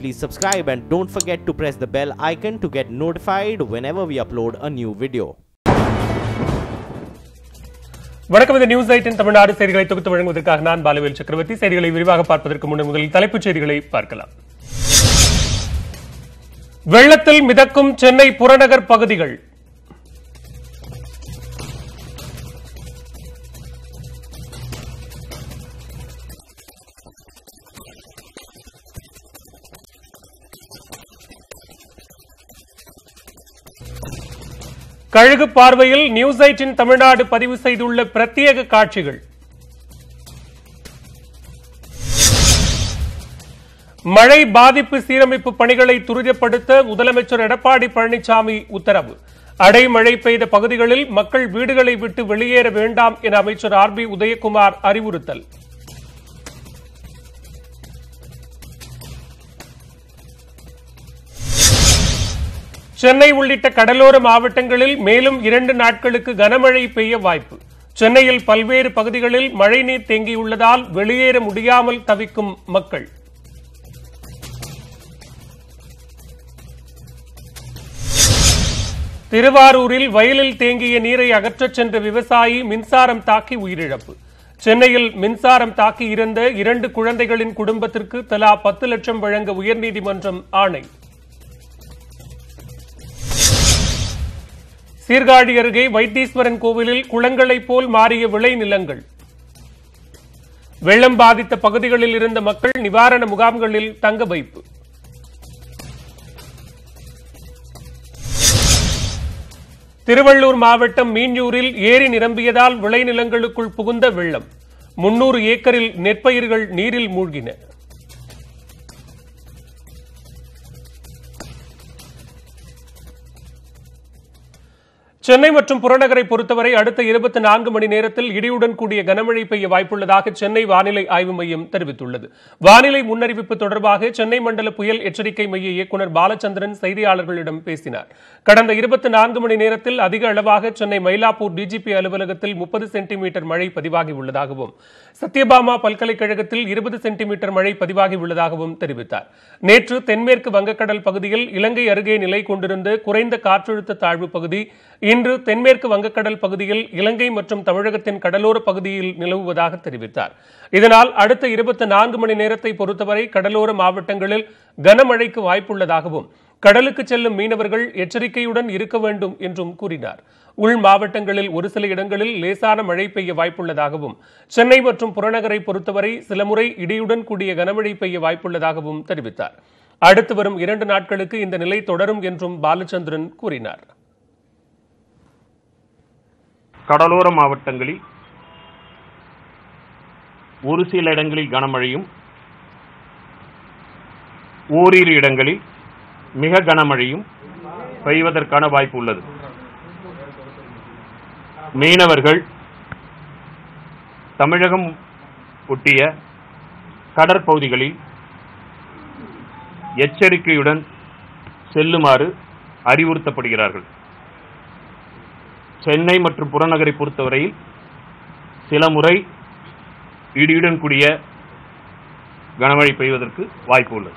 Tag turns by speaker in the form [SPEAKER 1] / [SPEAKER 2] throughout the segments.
[SPEAKER 1] please subscribe and don't forget to press the bell icon to get notified whenever we upload a new video.
[SPEAKER 2] வணக்கம் இந்த news eighteen Tamil Nadu செய்திகளை தொகுத்து வழங்குவதற்காக நான் பாலவேல் சக்கரவர்த்தி செய்திகளை விரிவாக பார்ப்பதற்கு முன்னர் முதலில் தலைப்புச் செய்திகளை பார்க்கலாம் வெள்ளத்தில் மிதக்கும் சென்னை புறநகர் பகுதிகள் கழுகு பார்வையில் நியூஸ் எயிட்டின் தமிழ்நாடு பதிவு செய்துள்ள பிரத்யேக காட்சிகள் மழை பாதிப்பு சீரமைப்பு பணிகளை துரிதப்படுத்த முதலமைச்சர் எடப்பாடி பழனிசாமி உத்தரவு அடைமழை பெய்த பகுதிகளில் மக்கள் வீடுகளை விட்டு வெளியேற வேண்டாம் என அமைச்சர் ஆர் பி உதயகுமார் அறிவுறுத்தல் சென்னை உள்ளிட்ட கடலோர மாவட்டங்களில் மேலும் இரண்டு நாட்களுக்கு கனமழை பெய்ய வாய்ப்பு சென்னையில் பல்வேறு பகுதிகளில் மழைநீர் தேங்கியுள்ளதால் வெளியேற முடியாமல் தவிக்கும் மக்கள் திருவாரூரில் வயலில் தேங்கிய நீரை அகற்றச் சென்ற விவசாயி மின்சாரம் தாக்கி உயிரிழப்பு சென்னையில் மின்சாரம் தாக்கி இறந்த இரண்டு குழந்தைகளின் குடும்பத்திற்கு தலா பத்து லட்சம் வழங்க உயர்நீதிமன்றம் ஆணை சீர்காழி அருகே வைத்தீஸ்வரன் கோவிலில் குளங்களைப் போல் மாறிய விளை நிலங்கள் வெள்ளம் பாதித்த பகுதிகளில் இருந்த மக்கள் நிவாரண முகாம்களில் தங்க வைப்பு திருவள்ளூர் மாவட்டம் மீஞ்சூரில் ஏரி நிரம்பியதால் விளைநிலங்களுக்குள் புகுந்த வெள்ளம் முன்னூறு ஏக்கரில் நெற்பயிர்கள் நீரில் மூழ்கின சென்னை மற்றும் புறநகரை பொறுத்தவரை அடுத்த இருபத்தி நான்கு மணி நேரத்தில் இடியுடன் கூடிய கனமழை பெய்ய வாய்ப்புள்ளதாக சென்னை வானிலை ஆய்வு மையம் தெரிவித்துள்ளது வானிலை முன்னறிவிப்பு தொடர்பாக சென்னை மண்டல புயல் எச்சரிக்கை மைய இயக்குநர் பாலச்சந்திரன் செய்தியாளர்களிடம் பேசினார் கடந்த இருபத்தி நான்கு மணி நேரத்தில் அதிக அளவாக சென்னை மயிலாப்பூர் டிஜிபி அலுவலகத்தில் முப்பது சென்டிமீட்டர் மழை பதிவாகியுள்ளதாகவும் சத்யபாமா பல்கலைக்கழகத்தில் இருபது சென்டிமீட்டர் மழை பதிவாகியுள்ளதாகவும் தெரிவித்தார் நேற்று தென்மேற்கு வங்கக்கடல் பகுதியில் இலங்கை அருகே நிலை கொண்டிருந்த குறைந்த காற்றழுத்த தாழ்வு பகுதி இன்று தென்மேற்கு வங்கக்கடல் பகுதியில் இலங்கை மற்றும் தமிழகத்தின் கடலோர பகுதியில் நிலவுவதாக தெரிவித்தார் இதனால் அடுத்த இருபத்தி நான்கு மணி நேரத்தை பொறுத்தவரை கடலோர மாவட்டங்களில் கனமழைக்கு வாய்ப்புள்ளதாகவும் கடலுக்கு செல்லும் மீனவர்கள் எச்சரிக்கையுடன் இருக்க வேண்டும் என்றும் கூறினார் உள் மாவட்டங்களில் ஒரு சில இடங்களில் லேசான மழை பெய்ய வாய்ப்புள்ளதாகவும் சென்னை மற்றும் புறநகரை பொறுத்தவரை சில முறை இடியுடன் கூடிய கனமழை பெய்ய வாய்ப்புள்ளதாகவும் தெரிவித்தார் அடுத்து வரும் இரண்டு நாட்களுக்கு இந்த நிலை தொடரும் என்றும் பாலச்சந்திரன் கூறினார்
[SPEAKER 3] கடலோர மாவட்டங்களில் ஒரு சில இடங்களில் கனமழையும் ஓரிரு இடங்களில் மிக கனமழையும் பெய்வதற்கான வாய்ப்பு உள்ளது மீனவர்கள் தமிழகம் ஒட்டிய கடற்பகுதிகளில் எச்சரிக்கையுடன் செல்லுமாறு அறிவுறுத்தப்படுகிறார்கள் சென்னை மற்றும் புறநகரை பொறுத்தவரையில் சில முறை இடியுடன் கூடிய கனமழை பெய்வதற்கு வாய்ப்பு உள்ளது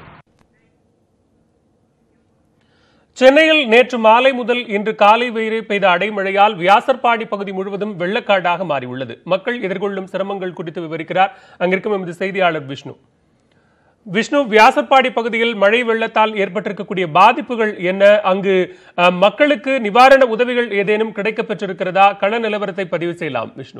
[SPEAKER 2] சென்னையில் நேற்று மாலை முதல் இன்று காலை வரை பெய்த அடைமழையால் வியாசர்பாடி பகுதி முழுவதும் வெள்ளக்காடாக மாறியுள்ளது மக்கள் எதிர்கொள்ளும் சிரமங்கள் குறித்து விவரிக்கிறார் அங்கிருக்கும் எமது செய்தியாளர் விஷ்ணு விஷ்ணு வியாசர்பாடி பகுதியில் மழை வெள்ளத்தால் ஏற்பட்டிருக்கக்கூடிய பாதிப்புகள் என்ன அங்கு அஹ், மக்களுக்கு நிவாரண உதவிகள் ஏதேனும் கிடைக்கப் பெற்றிருக்கிறதா கள நிலவரத்தை பதிவு செய்யலாம் விஷ்ணு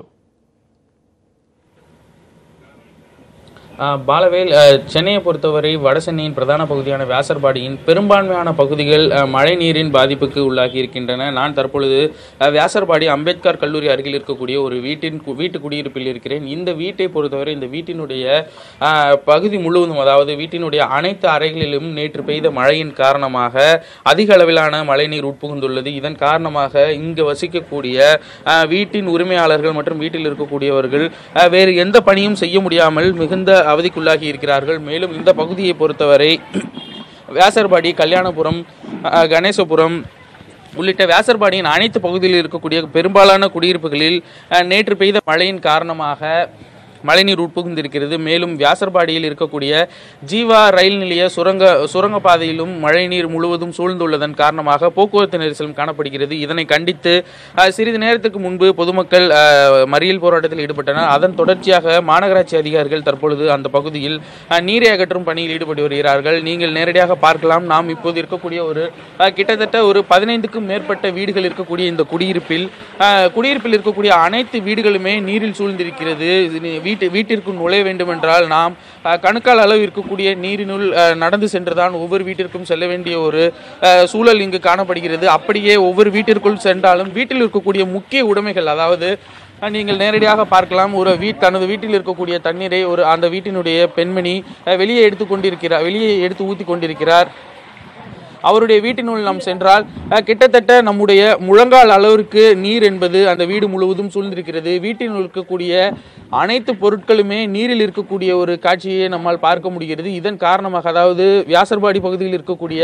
[SPEAKER 4] ஆஹ் பாலவேல் ஆஹ் சென்னையை பொறுத்தவரை வட சென்னையின் பிரதான பகுதியான வியாசர்பாடியின் பெரும்பான்மையான பகுதிகள் ஆஹ் மழை நீரின் பாதிப்புக்கு உள்ளாகி இருக்கின்றன நான் தற்பொழுது ஆஹ் வியாசர்பாடி அம்பேத்கர் கல்லூரி அருகில் இருக்கக்கூடிய ஒரு வீட்டின் கு- வீட்டு குடியிருப்பில் இருக்கிறேன் இந்த வீட்டை பொறுத்தவரை இந்த வீட்டினுடைய ஆஹ் பகுதி முழுவதும் அதாவது வீட்டினுடைய அனைத்து அறைகளிலும் நேற்று பெய்த மழையின் காரணமாக அதிக அளவிலான மழைநீர் உட்புகுந்துள்ளது இதன் காரணமாக இங்கு வசிக்கக்கூடிய ஆஹ் வீட்டின் உரிமையாளர்கள் மற்றும் வீட்டில் இருக்கக்கூடியவர்கள் ஆஹ் வேறு எந்த பணியும் செய்ய முடியாமல் மிகுந்த அவதிக்குள்ளாகி இருக்கிறார்கள் மேலும் இந்த பகுதியை பொறுத்தவரை வியாசர்பாடி கல்யாணபுரம் ஆஹ் கணேசபுரம் உள்ளிட்ட வியாசர்பாடியின் அனைத்து பகுதியில் இருக்கக்கூடிய பெரும்பாலான குடியிருப்புகளில் அஹ், நேற்று பெய்த மழையின் காரணமாக மழைநீர் உட்புகுந்திருக்கிறது மேலும் வியாசர்பாடியில் இருக்கக்கூடிய ஜீவா ரயில் நிலைய சுரங்க சுரங்கப்பாதையிலும் மழைநீர் முழுவதும் சூழ்ந்துள்ளதன் காரணமாக போக்குவரத்து நெரிசலும் காணப்படுகிறது இதனை கண்டித்து அஹ், சிறிது நேரத்துக்கு முன்பு பொதுமக்கள் அஹ், மறியல் போராட்டத்தில் ஈடுபட்டனர் அதன் தொடர்ச்சியாக மாநகராட்சி அதிகாரிகள் தற்பொழுது அந்த பகுதியில் அஹ், நீரை அகற்றும் பணியில் ஈடுபட்டு வருகிறார்கள் நீங்கள் நேரடியாக பார்க்கலாம் நாம் இப்போது இருக்கக்கூடிய ஒரு அஹ், கிட்டத்தட்ட ஒரு பதினைந்துக்கும் மேற்பட்ட வீடுகள் இருக்கக்கூடிய இந்த குடியிருப்பில் அஹ், குடியிருப்பில் இருக்கக்கூடிய அனைத்து வீடுகளுமே நீரில் சூழ்ந்திருக்கிறது இது நீ- வீட்டு வீட்டிற்குள் நுழைய வேண்டும் என்றால் நாம் அஹ், கணுக்கால் அளவு இருக்கக்கூடிய நீரினுள் அஹ், நடந்து சென்றுதான் ஒவ்வொரு வீட்டிற்கும் செல்ல வேண்டிய ஒரு அஹ், சூழல் இங்கு காணப்படுகிறது அப்படியே ஒவ்வொரு வீட்டிற்குள் சென்றாலும் வீட்டில் இருக்கக்கூடிய முக்கிய உடைமைகள் அதாவது அஹ், நீங்கள் நேரடியாக பார்க்கலாம் ஒரு வீட் தனது வீட்டில் இருக்கக்கூடிய தண்ணீரை ஒரு அந்த வீட்டினுடைய பெண்மணி அஹ், வெளியே எடுத்து கொண்டிருக்கிறார் வெளியே எடுத்து ஊற்றி கொண்டிருக்கிறார் அவருடைய வீட்டினுள் நாம் சென்றால் அஹ், கிட்டத்தட்ட நம்முடைய முழங்கால் அளவிற்கு நீர் என்பது அந்த வீடு முழுவதும் சூழ்ந்திருக்கிறது வீட்டினுள் இருக்கக்கூடிய அனைத்து பொருட்களுமே நீரில் இருக்கக்கூடிய ஒரு காட்சியை நம்மால் பார்க்க முடிகிறது இதன் காரணமாக அதாவது வியாசர்பாடி பகுதியில் இருக்கக்கூடிய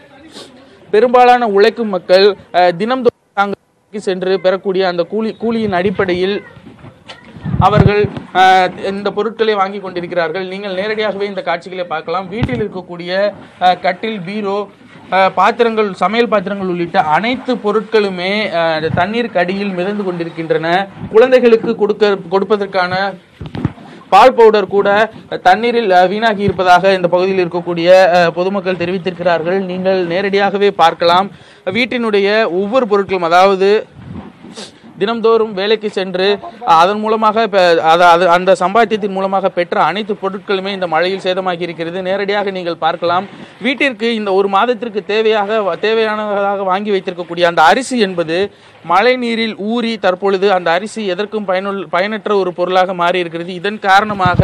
[SPEAKER 4] பெரும்பாலான உழைக்கும் மக்கள் அஹ், தினம்தோறும் தாங்கள் சென்று பெறக்கூடிய அந்த கூலி கூலியின் அடிப்படையில் அவர்கள் அஹ், இந்த பொருட்களை வாங்கி கொண்டிருக்கிறார்கள் நீங்கள் நேரடியாகவே இந்த காட்சிகளை பார்க்கலாம் வீட்டில் இருக்கக்கூடிய அஹ், கட்டில் பீரோ அஹ், பாத்திரங்கள் சமையல் பாத்திரங்கள் உள்ளிட்ட அனைத்து பொருட்களுமே அஹ், இந்த தண்ணீருக்கு அடியில் மிதந்து கொண்டிருக்கின்றன குழந்தைகளுக்கு கொடுக்க கொடுப்பதற்கான பால் பவுடர் கூட தண்ணீரில் அஹ், வீணாகி இருப்பதாக இந்த பகுதியில் இருக்கக்கூடிய அஹ், பொதுமக்கள் தெரிவித்திருக்கிறார்கள் நீங்கள் நேரடியாகவே பார்க்கலாம் வீட்டினுடைய ஒவ்வொரு பொருட்களும் அதாவது தினம்தோறும் வேலைக்கு சென்று அஹ், அதன் மூலமாக பெ- அத- அது- அந்த சம்பாத்தியத்தின் மூலமாக பெற்ற அனைத்து பொருட்களுமே இந்த மழையில் சேதமாகி இருக்கிறது நேரடியாக நீங்கள் பார்க்கலாம் வீட்டிற்கு இந்த ஒரு மாதத்திற்கு தேவையாக தேவையானதாக வாங்கி வைத்திருக்கக்கூடிய அந்த அரிசி என்பது மழை நீரில் ஊறி தற்பொழுது அந்த அரிசி எதற்கும் பயனுள் பயனற்ற ஒரு பொருளாக மாறி இருக்கிறது இதன் காரணமாக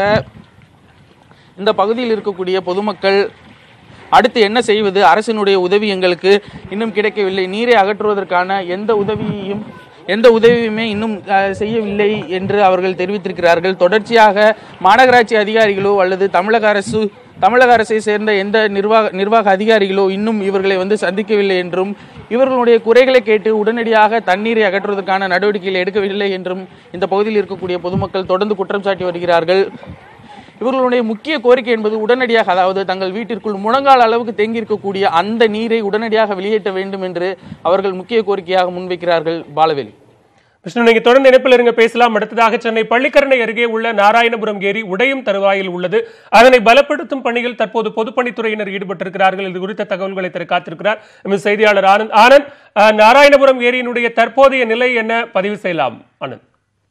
[SPEAKER 4] இந்த பகுதியில் இருக்கக்கூடிய பொதுமக்கள் அடுத்து என்ன செய்வது அரசினுடைய உதவி எங்களுக்கு இன்னும் கிடைக்கவில்லை நீரை அகற்றுவதற்கான எந்த உதவியையும் எந்த உதவியுமே இன்னும் அஹ், செய்யவில்லை என்று அவர்கள் தெரிவித்திருக்கிறார்கள் தொடர்ச்சியாக மாநகராட்சி அதிகாரிகளோ அல்லது தமிழக அரசு தமிழக அரசை சேர்ந்த எந்த நிர்வாக நிர்வாக அதிகாரிகளோ இன்னும் இவர்களை வந்து சந்திக்கவில்லை என்றும் இவர்களுடைய குறைகளை கேட்டு உடனடியாக தண்ணீரை அகற்றுவதற்கான நடவடிக்கைகள் எடுக்கவில்லை என்றும் இந்த பகுதியில் இருக்கக்கூடிய பொதுமக்கள் தொடர்ந்து குற்றம் சாட்டி வருகிறார்கள் இவர்களுடைய முக்கிய கோரிக்கை என்பது உடனடியாக அதாவது தங்கள் வீட்டிற்குள் முழங்கால் அளவுக்கு தேங்கி இருக்கக்கூடிய அந்த நீரை உடனடியாக வெளியேற்ற வேண்டும் என்று அவர்கள் முக்கிய கோரிக்கையாக முன்வைக்கிறார்கள் பாலவேலு
[SPEAKER 2] விஷ்ணு நீங்க தொடர்ந்து இணைப்பில் இருங்க பேசலாம் அடுத்ததாக சென்னை பள்ளிக்கரணை அருகே உள்ள நாராயணபுரம் ஏரி உடையும் தருவாயில் உள்ளது அதனை பலப்படுத்தும் பணியில் தற்போது பொதுப்பணித்துறையினர் ஈடுபட்டிருக்கிறார்கள் இது குறித்த தகவல்களை தர காத்திருக்கிறார் எமது செய்தியாளர் ஆனந்த் ஆனந்த் அஹ், நாராயணபுரம் ஏரியினுடைய தற்போதைய நிலை என்ன பதிவு செய்யலாம் ஆனந்த்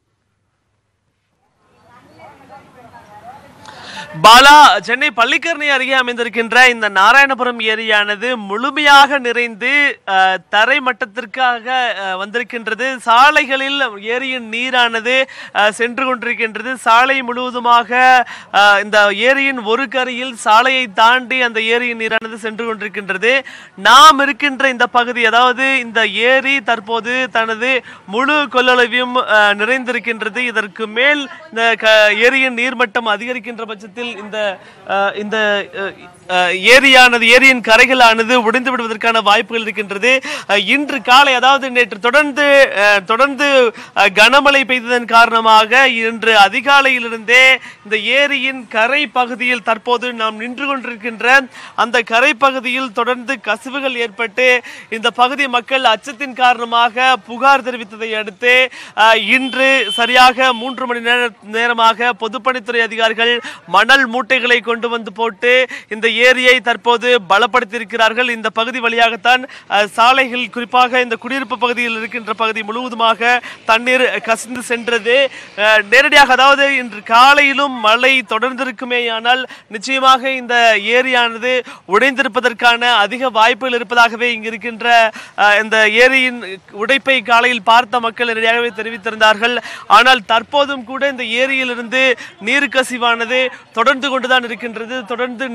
[SPEAKER 5] பாலா சென்னை பள்ளிக்கரணை அருகே அமைந்திருக்கின்ற இந்த நாராயணபுரம் ஏரியானது முழுமையாக நிறைந்து அஹ், தரை மட்டத்திற்காக அஹ், வந்திருக்கின்றது சாலைகளில் ஏரியின் நீரானது அஹ், சென்று கொண்டிருக்கின்றது சாலை முழுவதுமாக அஹ், இந்த ஏரியின் ஒரு கரையில் சாலையை தாண்டி அந்த ஏரியின் நீரானது சென்று கொண்டிருக்கின்றது நாம் இருக்கின்ற இந்த பகுதி அதாவது இந்த ஏரி தற்போது தனது முழு கொள்ளளவையும் அஹ், நிறைந்திருக்கின்றது இதற்கு மேல் இந்த க- ஏரியின் நீர்மட்டம் அதிகரிக்கின்ற பட்சத்தில் இந்த அஹ், இந்த அஹ், அஹ், ஏரியானது ஏரியின் கரைகளானது உடைந்து விடுவதற்கான வாய்ப்புகள் இருக்கின்றது அஹ், இன்று காலை அதாவது நேற்று தொடர்ந்து அஹ், தொடர்ந்து அஹ், கனமழை பெய்ததன் காரணமாக இன்று அதிகாலையிலிருந்தே இந்த ஏரியின் கரை பகுதியில் தற்போது நாம் நின்று கொண்டிருக்கின்ற அந்த கரை பகுதியில் தொடர்ந்து கசிவுகள் ஏற்பட்டு இந்த பகுதி மக்கள் அச்சத்தின் காரணமாக புகார் தெரிவித்ததை அடுத்து அஹ், இன்று சரியாக மூன்று மணி நேர நேரமாக பொதுப்பணித்துறை அதிகாரிகள் மணல் மூட்டைகளை கொண்டு வந்து போட்டு இந்த ஏரியை தற்போது பலப்படுத்தியிருக்கிறார்கள் இந்த பகுதி வழியாகத்தான் அஹ், சாலைகள் குறிப்பாக இந்த குடியிருப்பு பகுதியில் இருக்கின்ற பகுதி முழுவதுமாக தண்ணீர் கசிந்து சென்றது அஹ், நேரடியாக அதாவது இன்று காலையிலும் மழை தொடர்ந்திருக்குமேயானால் நிச்சயமாக இந்த ஏரியானது உடைந்திருப்பதற்கான அதிக வாய்ப்புகள் இருப்பதாகவே இங்கு இருக்கின்ற அஹ், இந்த ஏரியின் உடைப்பை காலையில் பார்த்த மக்கள் நேரடியாகவே தெரிவித்திருந்தார்கள் ஆனால் தற்போதும் கூட இந்த ஏரியிலிருந்து நீர் கசிவானது தொடர்ந்து கொண்டுதான் இருக்கின்றது தொடர்ந்து நீர் கசிவானது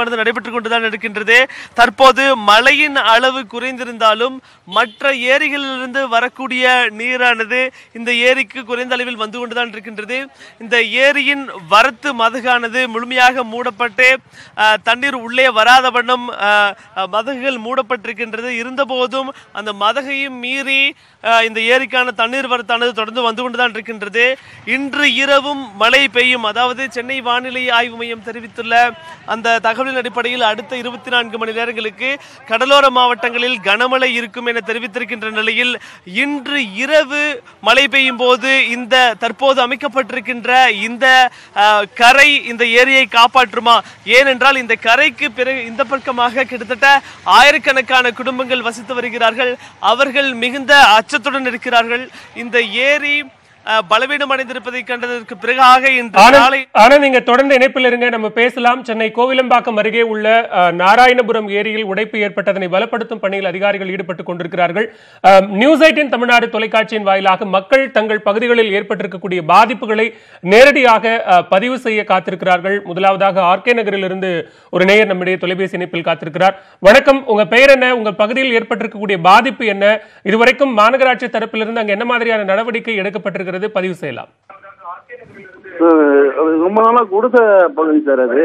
[SPEAKER 5] ஆய்வானது நடைபெற்றுக் கொண்டுதான் இருக்கின்றது தற்போது மழையின் அளவு குறைந்திருந்தாலும் மற்ற ஏரிகளிலிருந்து வரக்கூடிய நீரானது இந்த ஏரிக்கு குறைந்த அளவில் வந்து கொண்டுதான் இருக்கின்றது இந்த ஏரியின் வரத்து மதகானது முழுமையாக மூடப்பட்டு அஹ், தண்ணீர் உள்ளே வராத வண்ணம் அஹ், அஹ், மதகுகள் மூடப்பட்டிருக்கின்றது இருந்தபோதும் அந்த மதகையும் மீறி அஹ், இந்த ஏரிக்கான தண்ணீர் வரத்தானது தொடர்ந்து வந்து கொண்டுதான் இருக்கின்றது இன்று இரவும் மழை பெய்யும் அதாவது சென்னை வானிலை ஆய்வு மையம் தெரிவித்துள்ள அந்த தகவலின் அடிப்படையில் அடுத்த இருபத்தி நான்கு மணி நேரங்களுக்கு கடலோர மாவட்டங்களில் கனமழை இருக்கும் என தெரிவித்திருக்கின்ற நிலையில் இன்று இரவு மழை பெய்யும் போது இந்த தற்போது அமைக்கப்பட்டிருக்கின்ற இந்த அஹ், கரை இந்த ஏரியை காப்பாற்றுமா ஏனென்றால் இந்த கரைக்கு பிறகு இந்த பக்கமாக கிட்டத்தட்ட ஆயிரக்கணக்கான குடும்பங்கள் வசித்து வருகிறார்கள் அவர்கள் மிகுந்த அச்சத்துடன் இருக்கிறார்கள் இந்த ஏரி அஹ், பலவீனம் அடைந்திருப்பதை கண்டதற்கு பிறகாக இன்று
[SPEAKER 2] ஆனா
[SPEAKER 5] காலை
[SPEAKER 2] ஆனா நீங்க தொடர்ந்து இணைப்பில் இருங்க நம்ம பேசலாம் சென்னை கோவிலம்பாக்கம் அருகே உள்ள அஹ், நாராயணபுரம் ஏரியில் உடைப்பு ஏற்பட்டதனை பலப்படுத்தும் பணியில் அதிகாரிகள் ஈடுபட்டுக் கொண்டிருக்கிறார்கள் அஹ், நியூஸ் எயிட்டின் தமிழ்நாடு தொலைக்காட்சியின் வாயிலாக மக்கள் தங்கள் பகுதிகளில் ஏற்பட்டிருக்கக்கூடிய பாதிப்புகளை நேரடியாக அஹ், பதிவு செய்ய காத்திருக்கிறார்கள் முதலாவதாக ஆர்கே நகரிலிருந்து ஒரு நேயர் நம்முடைய தொலைபேசி இணைப்பில் காத்திருக்கிறார் வணக்கம் உங்க பெயர் என்ன உங்க பகுதியில் ஏற்பட்டிருக்கக்கூடிய பாதிப்பு என்ன இதுவரைக்கும் மாநகராட்சி தரப்பிலிருந்து அங்க என்ன மாதிரியான நடவடிக்கை எடுக்கப்பட்டிருக்கிறது பதிவு செய்யலாம்
[SPEAKER 6] சார், அது ரொம்ப நாளா குடிசை பகுதி சார் அது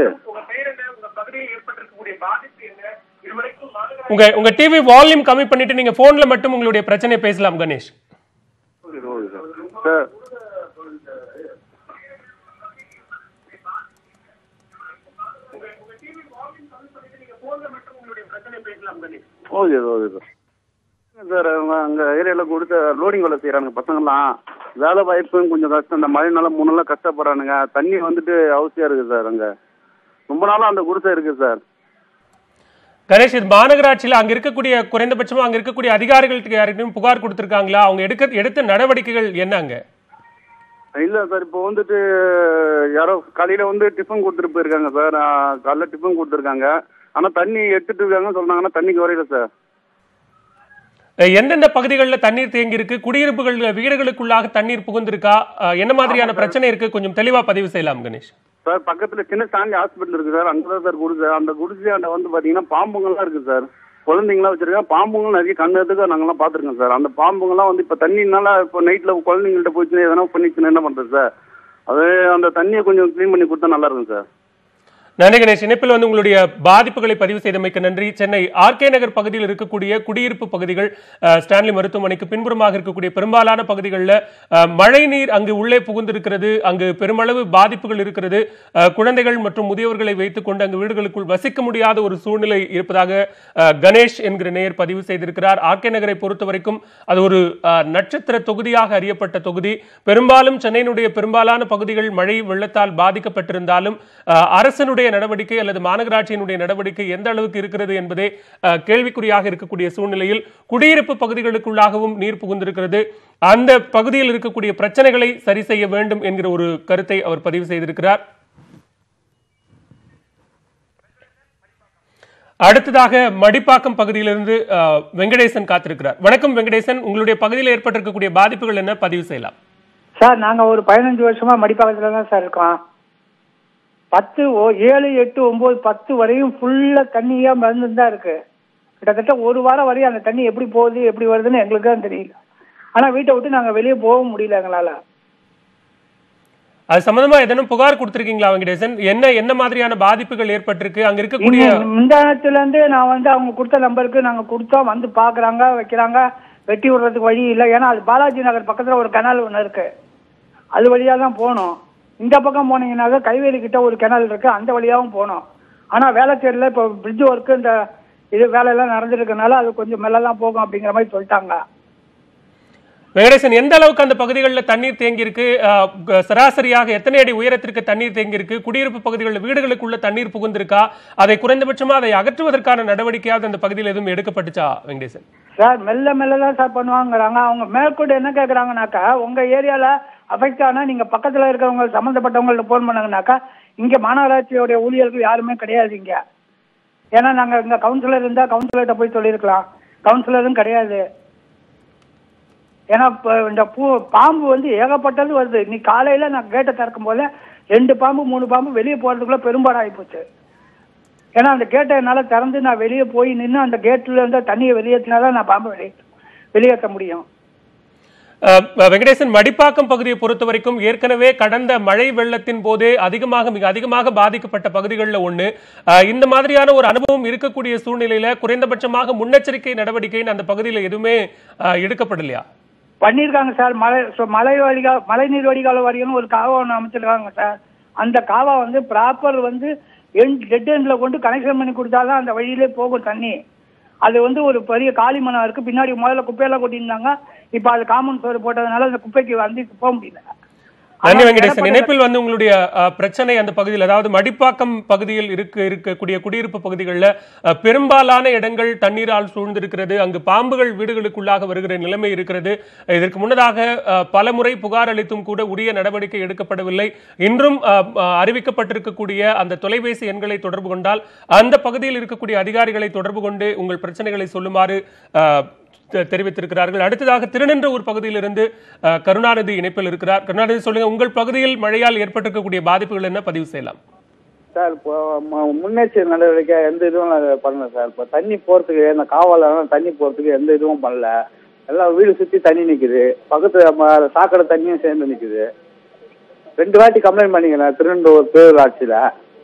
[SPEAKER 2] உங்க உங்க டிவி வால்யூம் கம்மி பண்ணிட்டு நீங்க போன்ல மட்டும் உங்களுடைய பிரச்சனையை பேசலாம் Ganesh
[SPEAKER 6] sir okay sir okay sir sir அவங்க அங்கே ஏரியாவில் கொடுத்த லோடிங் வேலை செய்கிறானுங்க பசங்கள்லாம் வேலை வாய்ப்பும் கொஞ்சம் கஷ்டம் இந்த மழைனால மூணு நாளாக கஷ்டப்படுறானுங்க தண்ணி வந்துட்டு அவசியம் இருக்குது சார் அங்கே ரொம்ப நாளாக அந்த குடிசை இருக்குது சார்
[SPEAKER 2] கணேஷ் இது மாநகராட்சியில அங்க இருக்கக்கூடிய குறைந்தபட்சமா அங்க இருக்கக்கூடிய அதிகாரிகளுக்கு யாருக்கும் புகார் கொடுத்திருக்காங்களா அவங்க எடுக்க எடுத்த நடவடிக்கைகள் என்னங்க
[SPEAKER 6] இல்லை சார் இப்போ வந்துட்டு யாரோ காலையில் வந்து டிஃபன் கொடுத்துட்டு போயிருக்காங்க சார் ஆ, காலைல டிஃபன் கொடுத்துருக்காங்க ஆனால் தண்ணி எடுத்துட்டு இருக்காங்கன்னு சொன்னாங்கன்னா தண்ணிக்கு வரையில சார்
[SPEAKER 2] அஹ் எந்தெந்த பகுதிகளில் தண்ணீர் தேங்கி இருக்கு குடியிருப்புகள் வீடுகளுக்குள்ளாக தண்ணீர் புகுந்திருக்கா அஹ் என்ன மாதிரியான பிரச்சனை இருக்கு கொஞ்சம் தெளிவா பதிவு செய்யலாம் கணேஷ்
[SPEAKER 6] சார் பக்கத்தில் சின்ன சாந்தி ஹாஸ்பிட்டல் இருக்கு சார் அங்கே தான் சார் குடிசை அந்த குடிசையாண்ட வந்து பார்த்தீங்கன்னா பாம்புங்கள்லாம் இருக்கு சார் குழந்தைங்களாம் வச்சிருக்காங்க பாம்புங்களும் நிறைய கண்ணத்துக்கு நாங்கெல்லாம் பார்த்துருக்கோம் சார் அந்த பாம்புங்கள்லாம் வந்து இப்போ தண்ணினால இப்போ நைட்டில் குழந்தைங்கள்ட்ட போயிடுச்சுன்னா எதனா பண்ணிச்சுன்னா என்ன பண்ணுறது சார் அது அந்த தண்ணியை கொஞ்சம் க்ளீன் பண்ணி கொடுத்தா நல்லா இருக்கும் சார்
[SPEAKER 2] நன்றி கணேஷ் இணைப்பில் வந்து உங்களுடைய பாதிப்புகளை பதிவு செய்தமைக்கு நன்றி சென்னை ஆர்கே நகர் பகுதியில் இருக்கக்கூடிய குடியிருப்பு பகுதிகள் அஹ், ஸ்டான்லி மருத்துவமனைக்கு பின்புறமாக இருக்கக்கூடிய பெரும்பாலான பகுதிகளில் அஹ், மழை நீர் அங்கு உள்ளே புகுந்திருக்கிறது அங்கு பெருமளவு பாதிப்புகள் இருக்கிறது அஹ், குழந்தைகள் மற்றும் முதியவர்களை வைத்துக் கொண்டு அங்கு வீடுகளுக்குள் வசிக்க முடியாத ஒரு சூழ்நிலை இருப்பதாக அஹ், கணேஷ் என்கிற நேயர் பதிவு செய்திருக்கிறார் ஆர்கே நகரை பொறுத்த வரைக்கும் அது ஒரு அஹ், நட்சத்திர தொகுதியாக அறியப்பட்ட தொகுதி பெரும்பாலும் சென்னையினுடைய பெரும்பாலான பகுதிகள் மழை வெள்ளத்தால் பாதிக்கப்பட்டிருந்தாலும் அஹ், அரசினுடைய நடவடிக்கை அல்லது மாநகராட்சியினுடைய நடவடிக்கை எந்த அளவுக்கு இருக்கிறது என்பதே அஹ், கேள்விக்குறியாக இருக்கக்கூடிய சூழ்நிலையில் குடியிருப்பு பகுதிகளுக்குள்ளாகவும் நீர் புகுந்திருக்கிறது அந்த பகுதியில் இருக்கக்கூடிய பிரச்சனைகளை சரி செய்ய வேண்டும் என்கிற ஒரு கருத்தை அவர் பதிவு செய்திருக்கிறார் அடுத்ததாக மடிப்பாக்கம் பகுதியிலிருந்து அஹ், வெங்கடேசன் காத்திருக்கிறார் வணக்கம் வெங்கடேசன் உங்களுடைய பகுதியில் ஏற்பட்டிருக்கக்கூடிய பாதிப்புகள் என்ன பதிவு செய்யலாம்
[SPEAKER 7] சார் நாங்க ஒரு பதினஞ்சு வருஷமா மடிப்பாக்கத்துல தான் சார் இருக்கோம் பத்து ஓ- ஏழு எட்டு ஒன்பது பத்து வரையும் ஃபுல்லா தண்ணியா மருந்து தான் இருக்கு கிட்டத்தட்ட ஒரு வாரம் வரையும் அந்த தண்ணி எப்படி போகுது எப்படி வருதுன்னு எங்களுக்கு தான் தெரியல ஆனா வீட்டை விட்டு நாங்க வெளியே போக முடியல எங்களால
[SPEAKER 2] அது சம்பந்தமா ஏதேனும் புகார் கொடுத்திருக்கீங்களா வெங்கடேசன் என்ன என்ன மாதிரியான பாதிப்புகள் ஏற்பட்டிருக்கு அங்க இருக்கக்கூடிய
[SPEAKER 7] முந்தானத்துல இருந்து நான் வந்து அவங்க கொடுத்த நம்பருக்கு நாங்க கொடுத்தோம் வந்து பாக்குறாங்க வைக்கிறாங்க வெட்டி விடுறதுக்கு வழி இல்லை ஏன்னா அது பாலாஜி நகர் பக்கத்துல ஒரு கனால் ஒன்று இருக்கு அது வழியா தான் போகணும் இந்த பக்கம் போனீங்கன்னாக்க கைவேலி கிட்ட ஒரு கிணல் இருக்கு அந்த வழியாவும் போகணும் ஆனா வேளச்சேரியில் இப்போ பிரிட்ஜ் ஒர்க்கு இந்த இது வேலையெல்லாம் நடந்துருக்கனால அது கொஞ்சம் மெல்லலாம் போகும் அப்படிங்கிற மாதிரி சொல்லிட்டாங்க
[SPEAKER 2] வெங்கடேசன் எந்த அளவுக்கு அந்த பகுதிகளில் தண்ணீர் தேங்கி இருக்கு அஹ், க- சராசரியாக எத்தனை அடி உயரத்திற்கு தண்ணீர் தேங்கி இருக்கு குடியிருப்பு பகுதிகளில் வீடுகளுக்குள்ள தண்ணீர் புகுந்திருக்கா அதை குறைந்தபட்சமா அதை அகற்றுவதற்கான நடவடிக்கையாவது அந்த பகுதியில் எதுவும் எடுக்கப்பட்டுச்சா வெங்கடேசன்
[SPEAKER 7] சார் மெல்ல மெல்ல தான் சார் பண்ணுவாங்கிறாங்க அவங்க மேற்கொண்டு என்ன கேட்குறாங்கனாக்கா உங்க ஏரியால அஃபெக்ட் ஆனா நீங்க பக்கத்துல இருக்கிறவங்க சம்மந்தப்பட்டவங்கள்ட்ட ஃபோன் பண்ணுங்கனாக்கா இங்க மாநகராட்சியோடைய ஊழியர்கள் யாருமே கிடையாது இங்க ஏன்னா நாங்க இங்க கவுன்சிலர் இருந்தா கவுன்சிலர்கிட்ட போய் சொல்லியிருக்கலாம் கவுன்சிலரும் கிடையாது ஏன்னா இப்ப இந்த பூ பாம்பு வந்து ஏகப்பட்டது வருது நீ காலையில நான் கேட்டை திறக்கும் போது ரெண்டு பாம்பு மூணு பாம்பு வெளியே போறதுக்குள்ள பெரும்பாடு ஆகி போச்சு ஏன்னா அந்த கேட்டை என்னால் திறந்து நான் வெளியே போய் நின்று அந்த கேட்டில் இருந்து தண்ணியை வெளியேற்றினா தான் நான் பாம்பை வெளியே வெளியேற்ற முடியும்
[SPEAKER 2] அஹ், வெங்கடேசன் மடிப்பாக்கம் பகுதியை பொறுத்த வரைக்கும் ஏற்கனவே கடந்த மழை வெள்ளத்தின் போதே அதிகமாக மிக அதிகமாக பாதிக்கப்பட்ட பகுதிகளில் ஒண்ணு அஹ், இந்த மாதிரியான ஒரு அனுபவம் இருக்கக்கூடிய சூழ்நிலையில குறைந்தபட்சமாக முன்னெச்சரிக்கை நடவடிக்கைன்னு அந்த பகுதியில் எதுவுமே அஹ், எடுக்கப்படலையா
[SPEAKER 7] பண்ணியிருக்காங்க சார் மழை so மழை வடிகா மழை நீர் வடிகால் வாரியம்னு ஒரு காவா ஒன்று அமைச்சிருக்காங்க சார் அந்த காவா வந்து ப்ராப்பர் வந்து எண்ட் டெட் எண்டில் கொண்டு கனெக்ஷன் பண்ணி கொடுத்தாதான் அந்த வழியிலே போகும் தண்ணி அது வந்து ஒரு பெரிய காலி மனம் இருக்கு பின்னாடி முதல்ல குப்பையெல்லாம் கொட்டியிருந்தாங்க இப்போ அது காமன் சோறு போட்டதுனால அந்த குப்பைக்கு வந்து போக முடியல
[SPEAKER 2] நன்றி
[SPEAKER 7] ஆனா
[SPEAKER 2] வெங்கடேசன்
[SPEAKER 7] எடப்பாடி-
[SPEAKER 2] இணைப்பில் வந்து உங்களுடைய அஹ், பிரச்சனை அந்த பகுதியில் அதாவது மடிப்பாக்கம் பகுதியில் இருக்க இருக்கக்கூடிய குடியிருப்பு பகுதிகளில் அஹ், பெரும்பாலான இடங்கள் தண்ணீரால் சூழ்ந்திருக்கிறது அங்கு பாம்புகள் வீடுகளுக்குள்ளாக வருகிற நிலைமை இருக்கிறது இதற்கு முன்னதாக அஹ், பலமுறை புகார் அளித்தும் கூட உரிய நடவடிக்கை எடுக்கப்படவில்லை இன்றும் அஹ், அஹ், அறிவிக்கப்பட்டிருக்கக்கூடிய அந்த தொலைபேசி எண்களை தொடர்பு கொண்டால் அந்த பகுதியில் இருக்கக்கூடிய அதிகாரிகளை தொடர்பு கொண்டு உங்கள் பிரச்சனைகளை சொல்லுமாறு அஹ், தெ- தெரிவித்திருக்கிறார்கள் அடுத்ததாக திருநின்றவூர் பகுதியிலிருந்து அஹ், கருணாநிதி இணைப்பில் இருக்கிறார் கருணாநிதி சொல்லுங்க உங்கள் பகுதியில் மழையால் ஏற்பட்டிருக்கக்கூடிய பாதிப்புகள் என்ன பதிவு செய்யலாம்
[SPEAKER 6] சார் இப்போ ம- முன்னெச்சரிக்கை நடவடிக்கை எந்த இதுவும் நான் பண்ணல சார் இப்போ தண்ணி போகிறதுக்கு இந்த காவலெல்லாம் தண்ணி போகிறதுக்கு எந்த இதுவும் பண்ணல எல்லாம் வீடு சுற்றி தண்ணி நிற்குது பக்கத்து நம்ம சாக்கடை தண்ணியும் சேர்ந்து நிற்குது ரெண்டு வாட்டி கம்ப்ளைண்ட் பண்ணிக்கிறேன் திருநெல்வேலூர் பேரூராட்சியில்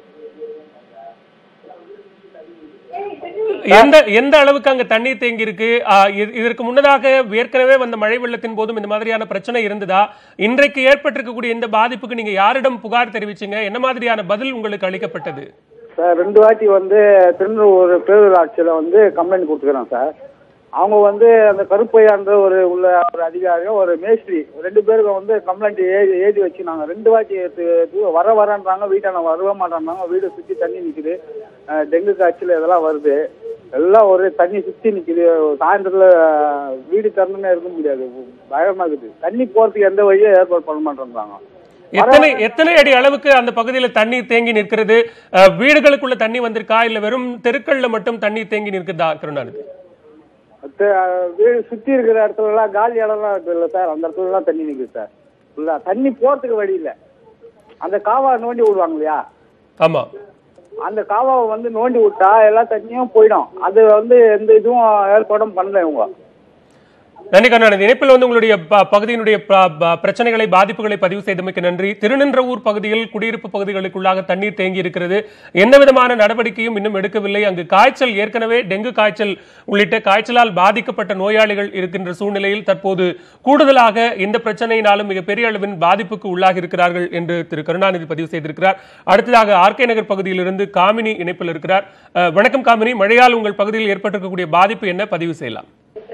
[SPEAKER 2] எந்த எந்த அளவுக்கு அங்க தண்ணீர் தேங்கி இருக்கு அஹ், இது- இதற்கு முன்னதாக ஏற்கனவே வந்த மழை வெள்ளத்தின் போதும் இந்த மாதிரியான பிரச்சனை இருந்ததா இன்றைக்கு ஏற்பட்டிருக்கக்கூடிய இந்த பாதிப்புக்கு நீங்க யாரிடம் புகார் தெரிவிச்சீங்க என்ன மாதிரியான பதில் உங்களுக்கு அளிக்கப்பட்டது
[SPEAKER 6] சார் ரெண்டு வாட்டி வந்து திருநெல்வேலூர் பேரூராட்சியில் வந்து கம்ப்ளைண்ட் கொடுத்துக்கிறோம் சார் அவங்க வந்து அந்த கருப்பையான்ற ஒரு உள்ள ஒரு அதிகாரியும் ஒரு மேஸ்திரி ரெண்டு பேருக்கும் வந்து கம்ப்ளைண்ட் எழுதி எழுதி வச்சு நாங்கள் ரெண்டு வாட்டி எடுத்து- எடுத்து வர வரன்றாங்க வீட்டான வரவே மாட்டேன்றாங்க வீடு சுற்றி தண்ணி நிற்குது டெங்கு காய்ச்சல் இதெல்லாம் வருது எல்லாம் ஒரு தண்ணி சுற்றி நிற்குது சாயந்தரத்தில் வீடு திறந்துன்னே இருக்க முடியாது பயமாக இருக்குது தண்ணி போகிறதுக்கு எந்த வழியும் ஏற்பாடு பண்ண மாட்டேன்றாங்க
[SPEAKER 2] எத்தனை எத்தனை அடி அளவுக்கு அந்த பகுதியில தண்ணீர் தேங்கி நிற்கிறது அஹ், வீடுகளுக்குள்ள தண்ணி வந்திருக்கா இல்ல வெறும் தெருக்கள்ல மட்டும் தண்ணீர் தேங்கி நிற்கிறதா கருணாநிதி
[SPEAKER 6] மத்த வீடு சுத்தி இருக்கிற இடத்துல எல்லாம் காலி இடம்லாம் இருக்கு இல்ல சார் அந்த இடத்துல எல்லாம் தண்ணி நிக்குது சார் ஃபுல்லா தண்ணி போறதுக்கு வழி இல்ல அந்த காவா நோண்டி விடுவாங்க இல்லையா
[SPEAKER 2] ஆமா
[SPEAKER 6] அந்த காவாவை வந்து நோண்டி விட்டா எல்லா தண்ணியும் போயிடும் அது வந்து எந்த இதுவும் ஏற்பாடும் பண்ணல இவங்க
[SPEAKER 2] நன்றி கருணாநிதி இணைப்பில் வந்து உங்களுடைய ப- பகுதியினுடைய ப- ப- பிரச்சனைகளை பாதிப்புகளை பதிவு செய்தமைக்கு நன்றி திருநின்றவூர் பகுதியில் குடியிருப்பு பகுதிகளுக்குள்ளாக தண்ணீர் தேங்கி இருக்கிறது எந்த விதமான நடவடிக்கையும் இன்னும் எடுக்கவில்லை அங்கு காய்ச்சல் ஏற்கனவே டெங்கு காய்ச்சல் உள்ளிட்ட காய்ச்சலால் பாதிக்கப்பட்ட நோயாளிகள் இருக்கின்ற சூழ்நிலையில் தற்போது கூடுதலாக இந்த பிரச்சனையினாலும் மிகப்பெரிய அளவின் பாதிப்புக்கு உள்ளாகி இருக்கிறார்கள் என்று திரு கருணாநிதி பதிவு செய்திருக்கிறார் அடுத்ததாக ஆர்கே நகர் பகுதியிலிருந்து காமினி இணைப்பில் இருக்கிறார் அஹ், வணக்கம் காமினி மழையால் உங்கள் பகுதியில் ஏற்பட்டிருக்கக்கூடிய பாதிப்பு என்ன பதிவு செய்யலாம்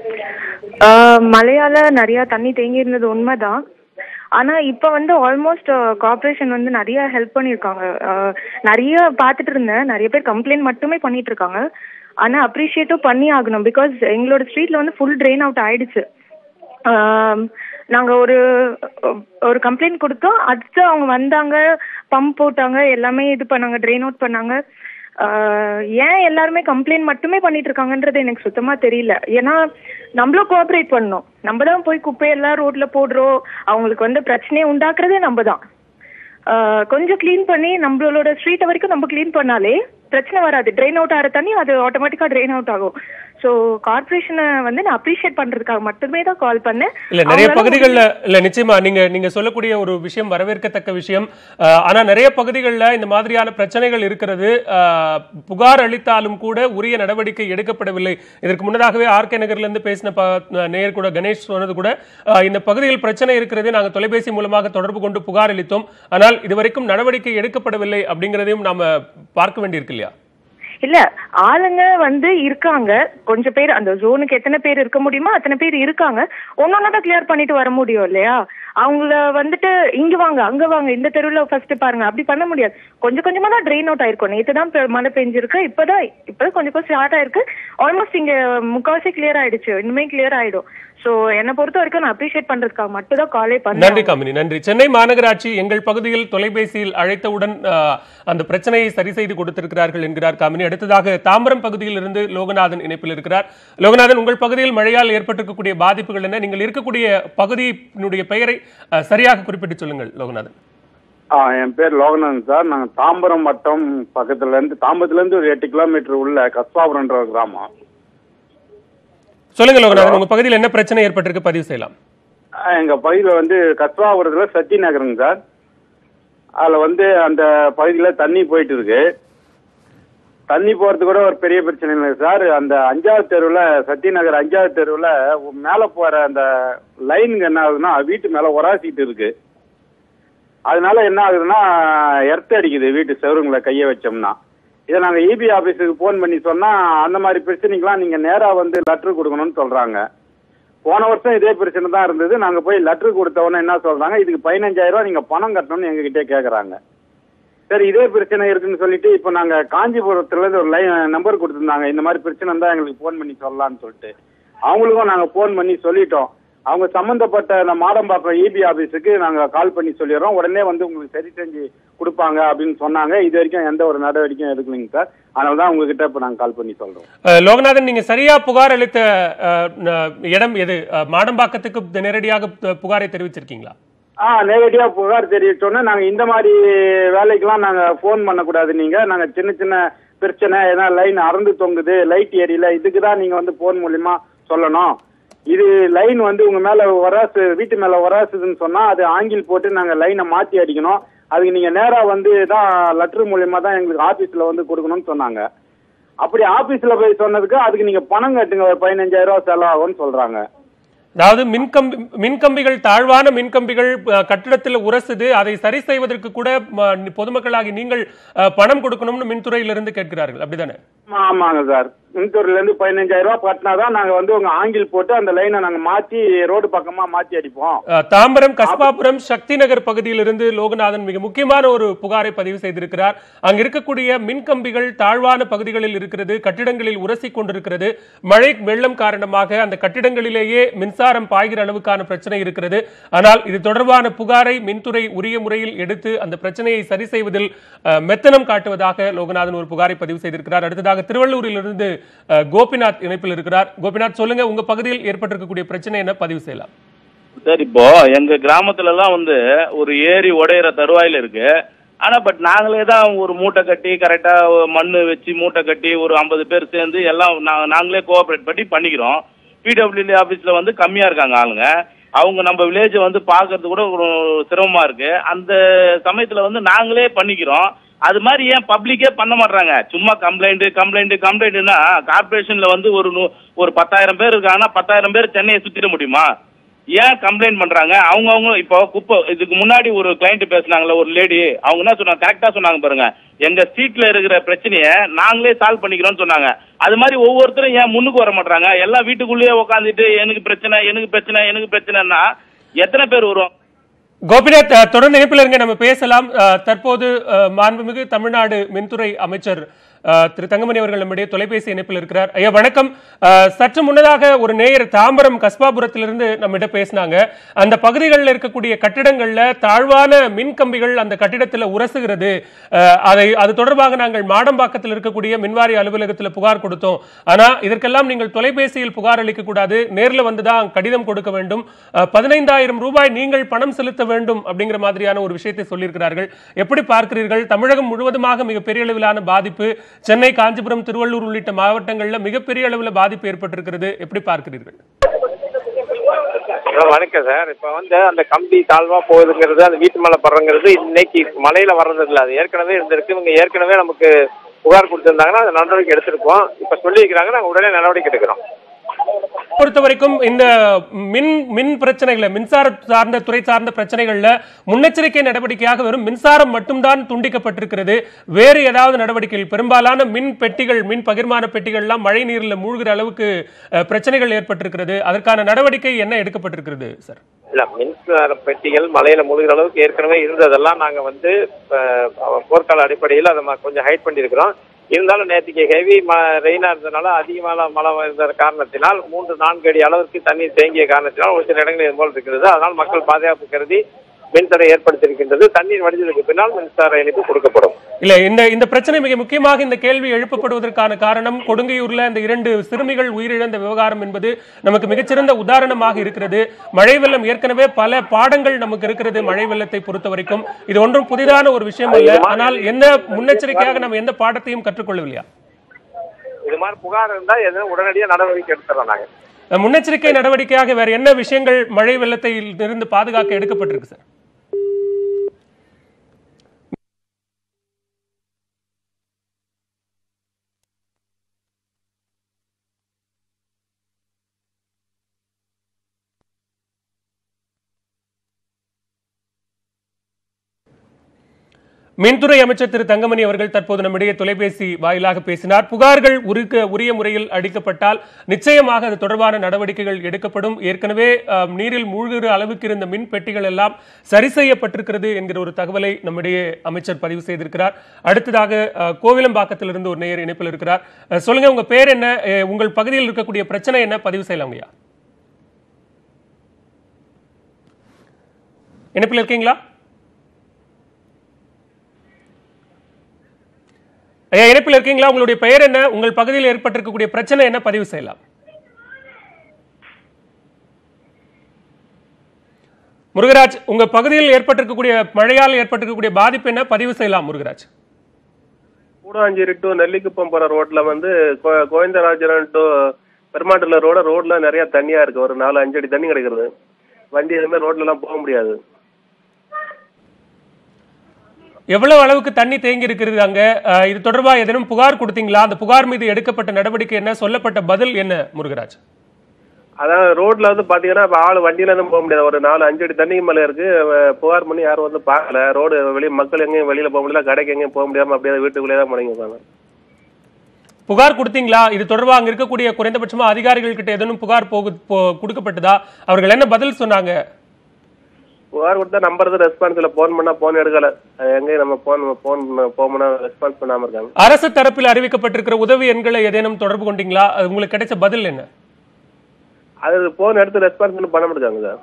[SPEAKER 8] ஆஹ் மழையால நிறைய தண்ணி தேங்கி இருந்தது உண்மைதான் ஆனா இப்ப வந்து ஆல்மோஸ்ட் கார்ப்பரேஷன் வந்து நிறைய ஹெல்ப் பண்ணிருக்காங்க ஆஹ் நிறைய பார்த்துட்டு இருந்தேன் நிறைய பேர் கம்ப்ளைண்ட் மட்டுமே பண்ணிட்டு இருக்காங்க ஆனா அப்ரிஷியேட்டும் பண்ணி ஆகணும் பிகாஸ் எங்களோட ஸ்ட்ரீட்ல வந்து ஃபுல் ட்ரெயின் அவுட் ஆயிடுச்சு ஆம், நாங்க ஒரு ஒரு கம்ப்ளைண்ட் கொடுத்தோம் அடுத்து அவங்க வந்தாங்க பம்ப் போட்டாங்க எல்லாமே இது பண்ணாங்க ட்ரெயின் அவுட் பண்ணாங்க ஆஹ், ஏன் எல்லாருமே கம்ப்ளைண்ட் மட்டுமே பண்ணிட்டு இருக்காங்கன்றது எனக்கு சுத்தமா தெரியல ஏன்னா நம்மளும் கோஆப்ரேட் பண்ணணும் நம்ம தான் போய் குப்பையெல்லாம் ரோட்ல போடுறோம் அவங்களுக்கு வந்து பிரச்சனையை உண்டாக்குறதே நம்ம தான் ஆஹ், கொஞ்சம் க்ளீன் பண்ணி நம்மளோட ஸ்ட்ரீட்டை வரைக்கும் நம்ம க்ளீன் பண்ணாலே பிரச்சனை வராது ட்ரெயின் அவுட் ஆகிற தண்ணி அது ஆட்டோமேட்டிக்காக ட்ரெயின் அவுட் ஆகும் ஸோ கார்ப்பரேஷனை வந்து நான் அப்ரிஷியேட் பண்றதுக்காக மட்டுமே தான் கால் பண்ணேன்
[SPEAKER 2] இல்ல நிறைய
[SPEAKER 8] அவங்களால
[SPEAKER 2] பகுதிகள்ல இல்ல நிச்சயமா நீங்க நீங்க சொல்லக்கூடிய ஒரு விஷயம் வரவேற்கத்தக்க விஷயம் அஹ், ஆனா நிறைய பகுதிகளில் இந்த மாதிரியான பிரச்சனைகள் இருக்கிறது அஹ், புகார் அளித்தாலும் கூட உரிய நடவடிக்கை எடுக்கப்படவில்லை இதற்கு முன்னதாகவே ஆர்கே நகர்ல இருந்து பேசின ப- நேயர் கூட கணேஷ் சொன்னது கூட அஹ், இந்த பகுதியில் பிரச்சனை இருக்கிறது நாங்க தொலைபேசி மூலமாக தொடர்பு கொண்டு புகார் அளித்தோம் ஆனால் இதுவரைக்கும் நடவடிக்கை எடுக்கப்படவில்லை அப்படிங்கிறதையும் நாம பார்க்க வேண்டியிருக்கு இல்லையா
[SPEAKER 8] இல்ல ஆளுங்க வந்து இருக்காங்க கொஞ்சம் பேர் அந்த ஜோனுக்கு எத்தனை பேர் இருக்க முடியுமோ அத்தனை பேர் இருக்காங்க ஒன்னொன்னு தான் கிளியர் பண்ணிட்டு வர முடியும் இல்லையா அவங்கள வந்துட்டு இங்க வாங்க அங்க வாங்க இந்த தெருவுல ஃபர்ஸ்ட் பாருங்க அப்படி பண்ண முடியாது கொஞ்சம் கொஞ்சமா தான் ட்ரெயின் அவுட் ஆயிருக்கும் நேத்து தான் பெ- மழை பெஞ்சிருக்கு இப்பதான் இப்பதான் கொஞ்சம் கொஞ்சம் ஸ்டார்ட் ஆயிருக்கு ஆல்மோஸ்ட் இங்க முக்காவாசி கிளியர் ஆயிடுச்சு இனிமே கிளியர் ஆயிடும் சோ என்னை பொறுத்த வரைக்கும் நான் அப்ரிஷியேட் பண்றதுக்காக மட்டும் தான் காலே
[SPEAKER 2] நன்றி
[SPEAKER 8] பண்ணேன்
[SPEAKER 2] காமினி நன்றி சென்னை மாநகராட்சி எங்கள் பகுதியில் தொலைபேசியில் அழைத்தவுடன் அஹ், அந்த பிரச்சனையை சரி செய்து கொடுத்திருக்கிறார்கள் என்கிறார் காமினி அடுத்ததாக தாம்பரம் பகுதியில் இருந்து லோகநாதன் இணைப்பில் இருக்கிறார் லோகநாதன் உங்கள் பகுதியில் மழையால் ஏற்பட்டிருக்கக்கூடிய பாதிப்புகள் என்ன நீங்கள் இருக்கக்கூடிய பகுதியினுடைய பெயரை அஹ், சரியாக குறிப்பிட்டு சொல்லுங்கள் லோகநாதன்
[SPEAKER 6] ஆ என் பேர் லோகநாதன் சார் நாங்கள் தாம்பரம் வட்டம் பக்கத்துல இருந்து தாம்பரத்துல இருந்து ஒரு எட்டு கிலோமீட்டர் உள்ள கஸ்பாபுரன்ற ஒரு கிராமம்
[SPEAKER 2] சொல்லுங்க லோகநாதன் உங்க பகுதியில் என்ன பிரச்சனை ஏற்பட்டிருக்கு பதிவு செய்யலாம்
[SPEAKER 6] ஆ, எங்க பகுதியில் வந்து கஸ்பாபுரத்துல சத்தி நகருங்க சார் அதில் வந்து அந்த பகுதியில் தண்ணி போயிட்டு இருக்கு தண்ணி போறது கூட ஒரு பெரிய பிரச்சனை இல்லை சார் அந்த அஞ்சாவது தெருவில் சத்தி நகர் அஞ்சாவது தெருவில் மேலே போற அந்த லைனுங்க என்ன ஆகுதுன்னா வீட்டு மேலே உராசிட்டு இருக்கு அதனால என்ன ஆகுதுன்னா எர்த் அடிக்குது வீட்டு செவருங்களை கையை வச்சோம்னா இதை நாங்கள் இபி ஆஃபீஸுக்கு ஃபோன் பண்ணி சொன்னால் அந்த மாதிரி பிரச்சனைக்கெலாம் நீங்கள் நேராக வந்து லெட்ரு கொடுக்கணும்னு சொல்கிறாங்க போன வருஷம் இதே பிரச்சனை தான் இருந்தது நாங்கள் போய் லெட்ரு கொடுத்தவொடனே என்ன சொல்கிறாங்க இதுக்கு பதினஞ்சாயிரம் ரூபாய் நீங்கள் பணம் கட்டணும்னு எங்ககிட்டே கேட்குறாங்க சரி இதே பிரச்சனை இருக்குன்னு சொல்லிட்டு இப்போ நாங்கள் காஞ்சிபுரத்துலேருந்து ஒரு லைன் நம்பர் கொடுத்துருந்தாங்க இந்த மாதிரி பிரச்சனை இருந்தால் எங்களுக்கு ஃபோன் பண்ணி சொல்லலாம்னு சொல்லிட்டு அவங்களுக்கும் நாங்கள் ஃபோன் பண்ணி சொல்லிட்டோம் அவங்க சம்மந்தப்பட்ட அந்த மாடம்பாக்கம் இபி ஆஃபீஸுக்கு நாங்கள் கால் பண்ணி சொல்லிடுறோம் உடனே வந்து உங்களுக்கு சரி செஞ்சு கொடுப்பாங்க அப்படின்னு சொன்னாங்க இது வரைக்கும் எந்த ஒரு நடவடிக்கையும் எடுக்கலைங்க சார் அதனால தான் உங்ககிட்ட இப்போ நாங்கள் கால் பண்ணி சொல்கிறோம்
[SPEAKER 2] அஹ், லோகநாதன் நீங்க சரியா புகார் அளித்த அஹ், ந- இடம் எது அஹ், மாடம்பாக்கத்துக்கு நேரடியாக பு- புகாரை தெரிவிச்சிருக்கீங்களா
[SPEAKER 6] ஆ நேரடியாக புகார் தெரிவித்தோன்னே நாங்கள் இந்த மாதிரி வேலைக்கெல்லாம் நாங்கள் ஃபோன் பண்ணக்கூடாது நீங்கள் நாங்கள் சின்ன சின்ன பிரச்சனை ஏன்னா லைன் அறந்து தொங்குது லைட் ஏரியல இதுக்கு தான் நீங்கள் வந்து ஃபோன் மூலியமா சொல்லணும் இது லைன் வந்து உங்கள் மேலே வராசு வீட்டு மேலே வராசுதுன்னு சொன்னால் அது ஆங்கில் போட்டு நாங்கள் லைனை மாற்றி அடிக்கணும் அதுக்கு நீங்கள் நேராக வந்து தான் லெட்ரு மூலியமா தான் எங்களுக்கு ஆஃபீஸில் வந்து கொடுக்கணும்னு சொன்னாங்க அப்படி ஆஃபீஸில் போய் சொன்னதுக்கு அதுக்கு நீங்கள் பணம் கட்டுங்க ஒரு பதினஞ்சாயிரம் ரூபா செலவாகும்னு சொல்கிறாங்க
[SPEAKER 2] அதாவது மின்கம்பி மின்கம்பிகள் தாழ்வான மின்கம்பிகள் அஹ், கட்டிடத்தில் உரசுது அதை சரி செய்வதற்கு கூட ம- பொதுமக்களாகி நீங்கள் அஹ், பணம் கொடுக்கணும்னு மின்துறையிலிருந்து கேட்கிறார்கள் அப்படிதானே
[SPEAKER 6] ஆமா, ஆமாங்க சார் மின்துறையில இருந்து பதினஞ்சாயிரம் ரூபாய் கட்டினாதான் நாங்க வந்து உங்க ஆங்கில் போட்டு அந்த லைனை நாங்க மாத்தி ரோடு பக்கமா மாத்தி அடிப்போம்
[SPEAKER 2] அஹ், தாம்பரம் கஸ்பாபுரம் சக்தி நகர் பகுதியிலிருந்து லோகநாதன் மிக முக்கியமான ஒரு புகாரை பதிவு செய்திருக்கிறார் அங்க இருக்கக்கூடிய மின்கம்பிகள் தாழ்வான பகுதிகளில் இருக்கிறது கட்டிடங்களில் உரசி கொண்டிருக்கிறது மழை வெள்ளம் காரணமாக அந்த கட்டிடங்களிலேயே மின்சாரம் பாய்கிற அளவுக்கான பிரச்சனை இருக்கிறது ஆனால் இது தொடர்பான புகாரை மின்துறை உரிய முறையில் எடுத்து அந்த பிரச்சனையை சரி செய்வதில் அஹ், மெத்தனம் காட்டுவதாக லோகநாதன் ஒரு புகாரை பதிவு செய்திருக்கிறார் அடுத்ததாக திருவள்ளூரிலிருந்து அஹ், கோபிநாத் இணைப்பில் இருக்கிறார் கோபிநாத் சொல்லுங்க உங்க பகுதியில் ஏற்பட்டிருக்கக்கூடிய பிரச்சனை என்ன பதிவு செய்யலாம்
[SPEAKER 9] சார் இப்போ எங்க கிராமத்துல எல்லாம் வந்து ஒரு ஏரி உடையிற தருவாயில இருக்கு ஆனா பட் நாங்களே தான் ஒரு மூட்டை கட்டி கரெக்டா மண்ணு வச்சு மூட்டை கட்டி ஒரு ஐம்பது பேர் சேர்ந்து எல்லாம் நா- நாங்களே கோஆபரேட் பண்ணி பண்ணிக்கிறோம் பிடபிள்யூடி ஆபீஸ்ல வந்து கம்மியா இருக்காங்க ஆளுங்க அவங்க நம்ம வில்லேஜ் வந்து பார்க்கறது கூட ஒரு சிரமமா இருக்கு அந்த சமயத்துல வந்து நாங்களே பண்ணிக்கிறோம் அது மாதிரி ஏன் பப்ளிக்கே பண்ண மாட்றாங்க சும்மா கம்ப்ளைண்ட் கம்ப்ளைண்ட் கம்ப்ளைண்ட்னா கார்பரேஷன்ல வந்து ஒரு நூ- ஒரு பத்தாயிரம் பேர் இருக்காங்கன்னா பத்தாயிரம் பேர் சென்னையை சுத்திட முடியுமா ஏன் கம்ப்ளைண்ட் பண்றாங்க அவங்க அவங்க இப்போ குப்பை இதுக்கு முன்னாடி ஒரு கிளைண்ட் பேசுனாங்கல்ல ஒரு லேடி அவங்க என்ன சொன்னாங்க கரெக்டா சொன்னாங்க பாருங்க எங்க சீட்ல இருக்கிற பிரச்சனைய நாங்களே சால்வ் பண்ணிக்கிறோம்னு சொன்னாங்க அது மாதிரி ஒவ்வொருத்தரும் ஏன் முன்னுக்கு வர மாட்டாங்க எல்லாம் வீட்டுக்குள்ளேயே உட்காந்துட்டு எனக்கு பிரச்சனை எனக்கு பிரச்சனை எனக்கு பிரச்சனைன்னா எத்தனை பேர் வருவாங்க
[SPEAKER 2] கோபிநாத் அஹ், தொடர்ந்து இணைப்பில் இருங்க நம்ம பேசலாம் அஹ், தற்போது அஹ், மாண்புமிகு தமிழ்நாடு மின்துறை அமைச்சர் அஹ், திரு தங்கமணி அவர்கள் நம்முடைய தொலைபேசி இணைப்பில் இருக்கிறார் ஐயா வணக்கம் அஹ், சற்று முன்னதாக ஒரு நேயர் தாம்பரம் கஸ்பாபுரத்திலிருந்து நம்மிடம் பேசினாங்க அந்த பகுதிகளில் இருக்கக்கூடிய கட்டிடங்கள்ல தாழ்வான மின் கம்பிகள் அந்த கட்டிடத்தில் உரசுகிறது அஹ், அதை அது தொடர்பாக நாங்கள் மாடம்பாக்கத்தில் இருக்கக்கூடிய மின்வாரி அலுவலகத்தில் புகார் கொடுத்தோம் ஆனா இதற்கெல்லாம் நீங்கள் தொலைபேசியில் புகார் அளிக்க கூடாது நேர்ல வந்து தான் கடிதம் கொடுக்க வேண்டும் அஹ், பதினைந்தாயிரம் ரூபாய் நீங்கள் பணம் செலுத்த வேண்டும் அப்படிங்கிற மாதிரியான ஒரு விஷயத்தை சொல்லியிருக்கிறார்கள் எப்படி பார்க்கிறீர்கள் தமிழகம் முழுவதுமாக மிகப்பெரிய அளவிலான பாதிப்பு சென்னை காஞ்சிபுரம் திருவள்ளூர் உள்ளிட்ட மாவட்டங்களில் மிகப்பெரிய அளவில் பாதிப்பு ஏற்பட்டிருக்கிறது எப்படி பார்க்கிறீர்கள்
[SPEAKER 10] ஆ, வணக்கம் சார் இப்போ வந்து அந்த கம்பி தாழ்வா போகுதுங்கிறது அந்த வீட்டு மேலே படுறங்கிறது இன்னைக்கு மழையில வர்றது இல்லை அது ஏற்கனவே இருந்திருக்கு இவங்க ஏற்கனவே நமக்கு புகார் கொடுத்துருந்தாங்கன்னா அந்த நடவடிக்கை எடுத்திருக்கோம் இப்போ சொல்லியிருக்கிறாங்க நாங்கள் உடனே நடவடிக்கை எடுக்கிறோம்
[SPEAKER 2] பொறுத்த வரைக்கும் இந்த மின் மின் பிரச்சனைகளை மின்சார சார்ந்த துறை சார்ந்த பிரச்சனைகள்ல முன்னெச்சரிக்கை நடவடிக்கையாக வெறும் மின்சாரம் மட்டும்தான் துண்டிக்கப்பட்டிருக்கிறது வேறு ஏதாவது நடவடிக்கைகள் பெரும்பாலான மின் பெட்டிகள் மின் பகிர்மான பெட்டிகள்லாம் மழை நீரில் மூழ்கிற அளவுக்கு அஹ், பிரச்சனைகள் ஏற்பட்டிருக்கிறது அதற்கான நடவடிக்கை என்ன எடுக்கப்பட்டிருக்கிறது சார்
[SPEAKER 10] இல்லை மின்சார பெட்டிகள் மழையில முழுகிற அளவுக்கு ஏற்கனவே இருந்ததெல்லாம் நாங்கள் வந்து அஹ், போர்க்கால அடிப்படையில் அதை ம- கொஞ்சம் ஹைட் பண்ணியிருக்கிறோம் இருந்தாலும் நேற்றுக்கு ஹெவி ம ரெயினாக இருந்ததுனால அதிகமான மழை இருந்த காரணத்தினால் மூன்று நான்கு அடி அளவிற்கு தண்ணீர் தேங்கிய காரணத்தினால் ஒரு சில இடங்களில் இது போல் இருக்கிறது அதனால் மக்கள் பாதுகாப்பு கருதி மின்தடை ஏற்படுத்தியிருக்கின்றது தண்ணீர் வடிந்ததுக்கு பின்னால் மின்சார இணைப்பு கொடுக்கப்படும்
[SPEAKER 2] இல்ல இந்த இந்த பிரச்சனை மிக முக்கியமாக இந்த கேள்வி எழுப்பப்படுவதற்கான காரணம் கொடுங்கையூர்ல இந்த இரண்டு சிறுமிகள் உயிரிழந்த விவகாரம் என்பது நமக்கு மிகச்சிறந்த உதாரணமாக இருக்கிறது மழை வெள்ளம் ஏற்கனவே பல பாடங்கள் நமக்கு இருக்கிறது மழை வெள்ளத்தை பொறுத்த வரைக்கும் இது ஒன்றும் புதிதான ஒரு விஷயம் அல்ல ஆனால் என்ன முன்னெச்சரிக்கையாக நம்ம எந்த பாடத்தையும் கற்றுக்கொள்ளவில்லையா
[SPEAKER 10] இது மாதிரி புகார் இருந்தா எதுவும் உடனடியா நடவடிக்கை எடுத்துறோம் நாங்க
[SPEAKER 2] அஹ் முன்னெச்சரிக்கை நடவடிக்கையாக வேற என்ன விஷயங்கள் மழை வெள்ளத்தை இருந்து பாதுகாக்க எடுக்கப்பட்டிருக்கு சார் மின்துறை அமைச்சர் திரு தங்கமணி அவர்கள் தற்போது நம்மிடையே தொலைபேசி வாயிலாக பேசினார் புகார்கள் உருக்க உரிய முறையில் அளிக்கப்பட்டால் நிச்சயமாக அது தொடர்பான நடவடிக்கைகள் எடுக்கப்படும் ஏற்கனவே அஹ், நீரில் மூழ்குகிற அளவுக்கு இருந்த மின் பெட்டிகள் எல்லாம் சரி செய்யப்பட்டிருக்கிறது என்கிற ஒரு தகவலை நம்மிடையே அமைச்சர் பதிவு செய்திருக்கிறார் அடுத்ததாக அஹ், கோவிலம்பாக்கத்திலிருந்து ஒரு நேயர் இணைப்பில் இருக்கிறார் அஹ், சொல்லுங்க உங்க பேர் என்ன அஹ், உங்கள் பகுதியில் இருக்கக்கூடிய பிரச்சனை என்ன பதிவு செய்யலாம் ஐயா இணைப்பில் இருக்கீங்களா ஐயா இணைப்பில் இருக்கீங்களா உங்களுடைய பெயர் என்ன உங்கள் பகுதியில் ஏற்பட்டிருக்கக்கூடிய பிரச்சனை என்ன பதிவு செய்யலாம் முருகராஜ் உங்க பகுதியில் ஏற்பட்டிருக்கக்கூடிய மழையால் ஏற்பட்டிருக்கக்கூடிய பாதிப்பு என்ன பதிவு செய்யலாம் முருகராஜ்
[SPEAKER 11] கூடாஞ்சேரி டு நெல்லிக்குப்பம் போற ரோட்ல வந்து கோ- கோவிந்தராஜன் டு பெருமாட்டுல ரோட ரோட்ல நிறைய தண்ணியா இருக்கு ஒரு நாலு அஞ்சு அடி தண்ணி கிடைக்கிறது வண்டி எதுவுமே ரோட்ல எல்லாம் போக முடியாது
[SPEAKER 2] எவ்வளவு அளவுக்கு தண்ணி தேங்கி இருக்கிறது அங்க அஹ், இது தொடர்பா ஏதேனும் புகார் கொடுத்தீங்களா அந்த புகார் மீது எடுக்கப்பட்ட நடவடிக்கை என்ன சொல்லப்பட்ட பதில் என்ன முருகராஜ்
[SPEAKER 11] அதான் ரோட்ல வந்து பாத்தீங்கன்னா இப்ப ஆள் வண்டியில இருந்து போக முடியாது ஒரு நாலு அஞ்சு அடி தண்ணிக்கு மேல இருக்கு அஹ் புகார் பண்ணி யாரும் வந்து பார்க்கல ரோடு வெளியே மக்கள் எங்கேயும் வெளியில போக முடியல கடைக்கு எங்கேயும் போக முடியாம அப்படியே வீட்டுக்குள்ளே தான் முடங்கி உட்காந்து
[SPEAKER 2] புகார் கொடுத்தீங்களா இது தொடர்பா அங்க இருக்கக்கூடிய குறைந்தபட்சமா அதிகாரிகள் கிட்ட ஏதேனும் புகார் போகு போ- கொடுக்கப்பட்டதா அவர்கள் என்ன பதில் சொன்னாங்க
[SPEAKER 11] புகார் கொடுத்தா நம்பர் தான் ரெஸ்பான்ஸ்ல போன் பண்ணா போன் எடுக்கல அது எங்கேயும் நம்ம போன் போன் போனா ரெஸ்பான்ஸ் பண்ணாம இருக்காங்க
[SPEAKER 2] அரசு தரப்பில் அறிவிக்கப்பட்டிருக்கிற உதவி எண்களை ஏதேனும் தொடர்பு கொண்டீங்களா அது உங்களுக்கு கிடைச்ச பதில் என்ன
[SPEAKER 11] அது போன் எடுத்து ரெஸ்பான்ஸ் பண்ண மாட்டாங்க சார்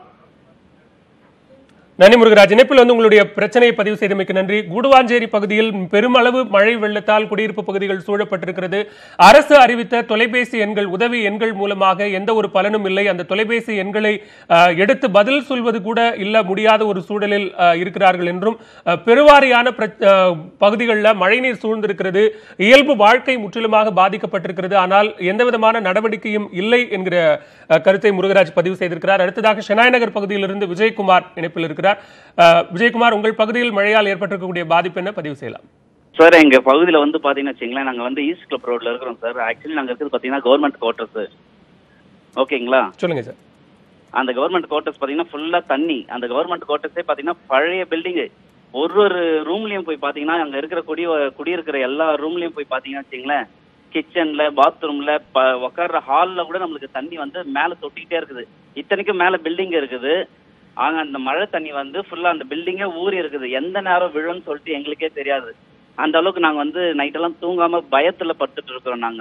[SPEAKER 2] நன்றி முருகராஜ் இணைப்பில் வந்து உங்களுடைய பிரச்சனையை பதிவு செய்தமைக்கு நன்றி கூடுவாஞ்சேரி பகுதியில் பெருமளவு மழை வெள்ளத்தால் குடியிருப்பு பகுதிகள் சூழப்பட்டிருக்கிறது அரசு அறிவித்த தொலைபேசி எண்கள் உதவி எண்கள் மூலமாக எந்த ஒரு பலனும் இல்லை அந்த தொலைபேசி எண்களை அஹ், எடுத்து பதில் சொல்வது கூட இல்ல முடியாத ஒரு சூழலில் அஹ், இருக்கிறார்கள் என்றும் அஹ், பெருவாரியான பிரச்- அஹ், பகுதிகளில் மழைநீர் சூழ்ந்திருக்கிறது இயல்பு வாழ்க்கை முற்றிலுமாக பாதிக்கப்பட்டிருக்கிறது ஆனால் எந்த விதமான நடவடிக்கையும் இல்லை என்கிற அஹ், கருத்தை முருகராஜ் பதிவு செய்திருக்கிறார் அடுத்ததாக ஷெனாய் நகர் பகுதியிலிருந்து விஜயகுமார் இணைப்பில் இருக்கிறார் அஹ், விஜயகுமார் உங்கள் பகுதியில் மழையால் ஏற்பட்டிருக்கக்கூடிய பாதிப்பு என்ன பதிவு செய்யலாம்
[SPEAKER 12] சார் எங்க பகுதியில வந்து பாத்தீங்கன்னா வச்சுங்களேன் நாங்க வந்து ஈஸ்ட் கிளப் ரோட்ல இருக்கிறோம் சார் ஆக்சுவலி நாங்க இருக்கிறது பாத்தீங்கன்னா கவர்மெண்ட் குவார்டர்ஸ் ஓகேங்களா
[SPEAKER 2] சொல்லுங்க சார்
[SPEAKER 12] அந்த கவர்மெண்ட் குவார்டர்ஸ் பாத்தீங்கன்னா ஃபுல்லா தண்ணி அந்த கவர்மெண்ட் குவார்டர்ஸே பாத்தீங்கன்னா பழைய பில்டிங் ஒரு ஒரு ரூம்லயும் போய் பாத்தீங்கன்னா அங்க இருக்கிற குடி குடியிருக்கிற எல்லா ரூம்லயும் போய் பாத்தீங்கன்னா வச்சுங்களேன் கிச்சன்ல பாத்ரூம்ல உட்கார்ற ஹால்ல கூட நம்மளுக்கு தண்ணி வந்து மேல தொட்டிக்கிட்டே இருக்குது இத்தனைக்கும் மேல பில்டிங் இருக்குது ஆனா அந்த மழை தண்ணி வந்து ஃபுல்லா அந்த பில்டிங்கே ஊறி இருக்குது எந்த நேரம் விழும்னு சொல்லிட்டு எங்களுக்கே தெரியாது அந்த அளவுக்கு நாங்க வந்து நைட்டெல்லாம் தூங்காம பயத்துல படுத்துட்டு இருக்கிறோம் நாங்க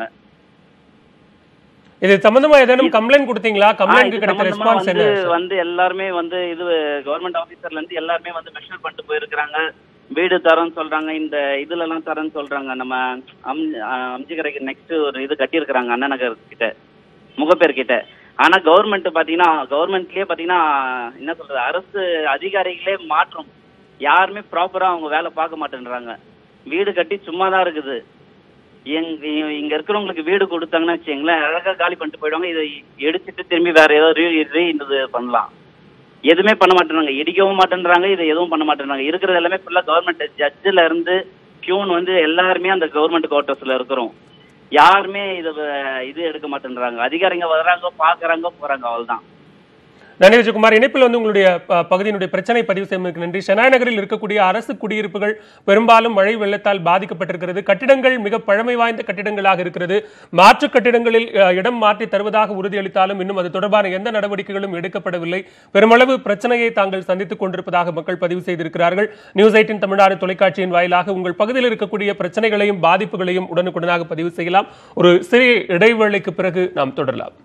[SPEAKER 2] இது சம்பந்தமா ஏதேனும் கம்ப்ளைண்ட் கொடுத்தீங்களா
[SPEAKER 12] ஆ,
[SPEAKER 2] கம்ப்ளைண்ட்
[SPEAKER 12] இது
[SPEAKER 2] கிடைத்த
[SPEAKER 12] சம்பந்தமா
[SPEAKER 2] ரெஸ்பான்ஸ்
[SPEAKER 12] வந்து
[SPEAKER 2] என்ன
[SPEAKER 12] வந்து எல்லாருமே வந்து இது கவர்மெண்ட் ஆபீசர்ல இருந்து எல்லாருமே வந்து மெஷர் பண்ணிட்டு போயிருக்கிறாங்க வீடு தரேன்னு சொல்றாங்க இந்த இதுல எல்லாம் தரேன்னு சொல்றாங்க நம்ம அம் அம்ஜிக்கரைக்கு நெக்ஸ்ட் ஒரு இது கட்டியிருக்கிறாங்க அண்ணா நகர் கிட்ட முகப்பேர் கிட்ட ஆனா கவர்மெண்ட் பாத்தீங்கன்னா கவர்மெண்ட்லயே பாத்தீங்கன்னா என்ன சொல்றது அரசு அதிகாரிகளே மாற்றம் யாருமே ப்ராப்பரா அவங்க வேலை பார்க்க மாட்டேன்றாங்க வீடு கட்டி சும்மா தான் இருக்குது எங்க இங்க இருக்கிறவங்களுக்கு வீடு கொடுத்தாங்கன்னு வச்சுங்களேன் அழகா காலி பண்ணிட்டு போயிடுவாங்க இதை எடுத்துட்டு திரும்பி வேற ஏதோ ரீ ரீ இது பண்ணலாம் எதுவுமே பண்ண மாட்டேன்றாங்க இடிக்கவும் மாட்டேன்றாங்க இதை எதுவும் பண்ண மாட்டேன்றாங்க இருக்கிறது எல்லாமே ஃபுல்லா கவர்மெண்ட் ஜட்ஜில் இருந்து பியூன் வந்து எல்லாருமே அந்த கவர்மெண்ட் குவார்ட்டர்ஸ்ல இருக்கிறோம் யாருமே இதை இது எடுக்க மாட்டேன்றாங்க அதிகாரிங்க வர்றாங்க பாக்குறாங்க போறாங்க அவ்வளவுதான்
[SPEAKER 2] நன்றி விஜயகுமார் இணைப்பில் வந்து உங்களுடைய அஹ், பகுதியினுடைய பிரச்சனை பதிவு செய்வதற்கு நன்றி ஷெனாய் நகரில் இருக்கக்கூடிய அரசு குடியிருப்புகள் பெரும்பாலும் மழை வெள்ளத்தால் பாதிக்கப்பட்டிருக்கிறது கட்டிடங்கள் மிக பழமை வாய்ந்த கட்டிடங்களாக இருக்கிறது மாற்று கட்டிடங்களில் அஹ், இடம் மாற்றி தருவதாக உறுதியளித்தாலும் இன்னும் அது தொடர்பான எந்த நடவடிக்கைகளும் எடுக்கப்படவில்லை பெருமளவு பிரச்சனையை தாங்கள் சந்தித்துக் கொண்டிருப்பதாக மக்கள் பதிவு செய்திருக்கிறார்கள் நியூஸ் எயிட்டின் தமிழ்நாடு தொலைக்காட்சியின் வாயிலாக உங்கள் பகுதியில் இருக்கக்கூடிய பிரச்சனைகளையும் பாதிப்புகளையும் உடனுக்குடனாக பதிவு செய்யலாம் ஒரு சிறிய இடைவேளைக்கு பிறகு நாம் தொடரலாம்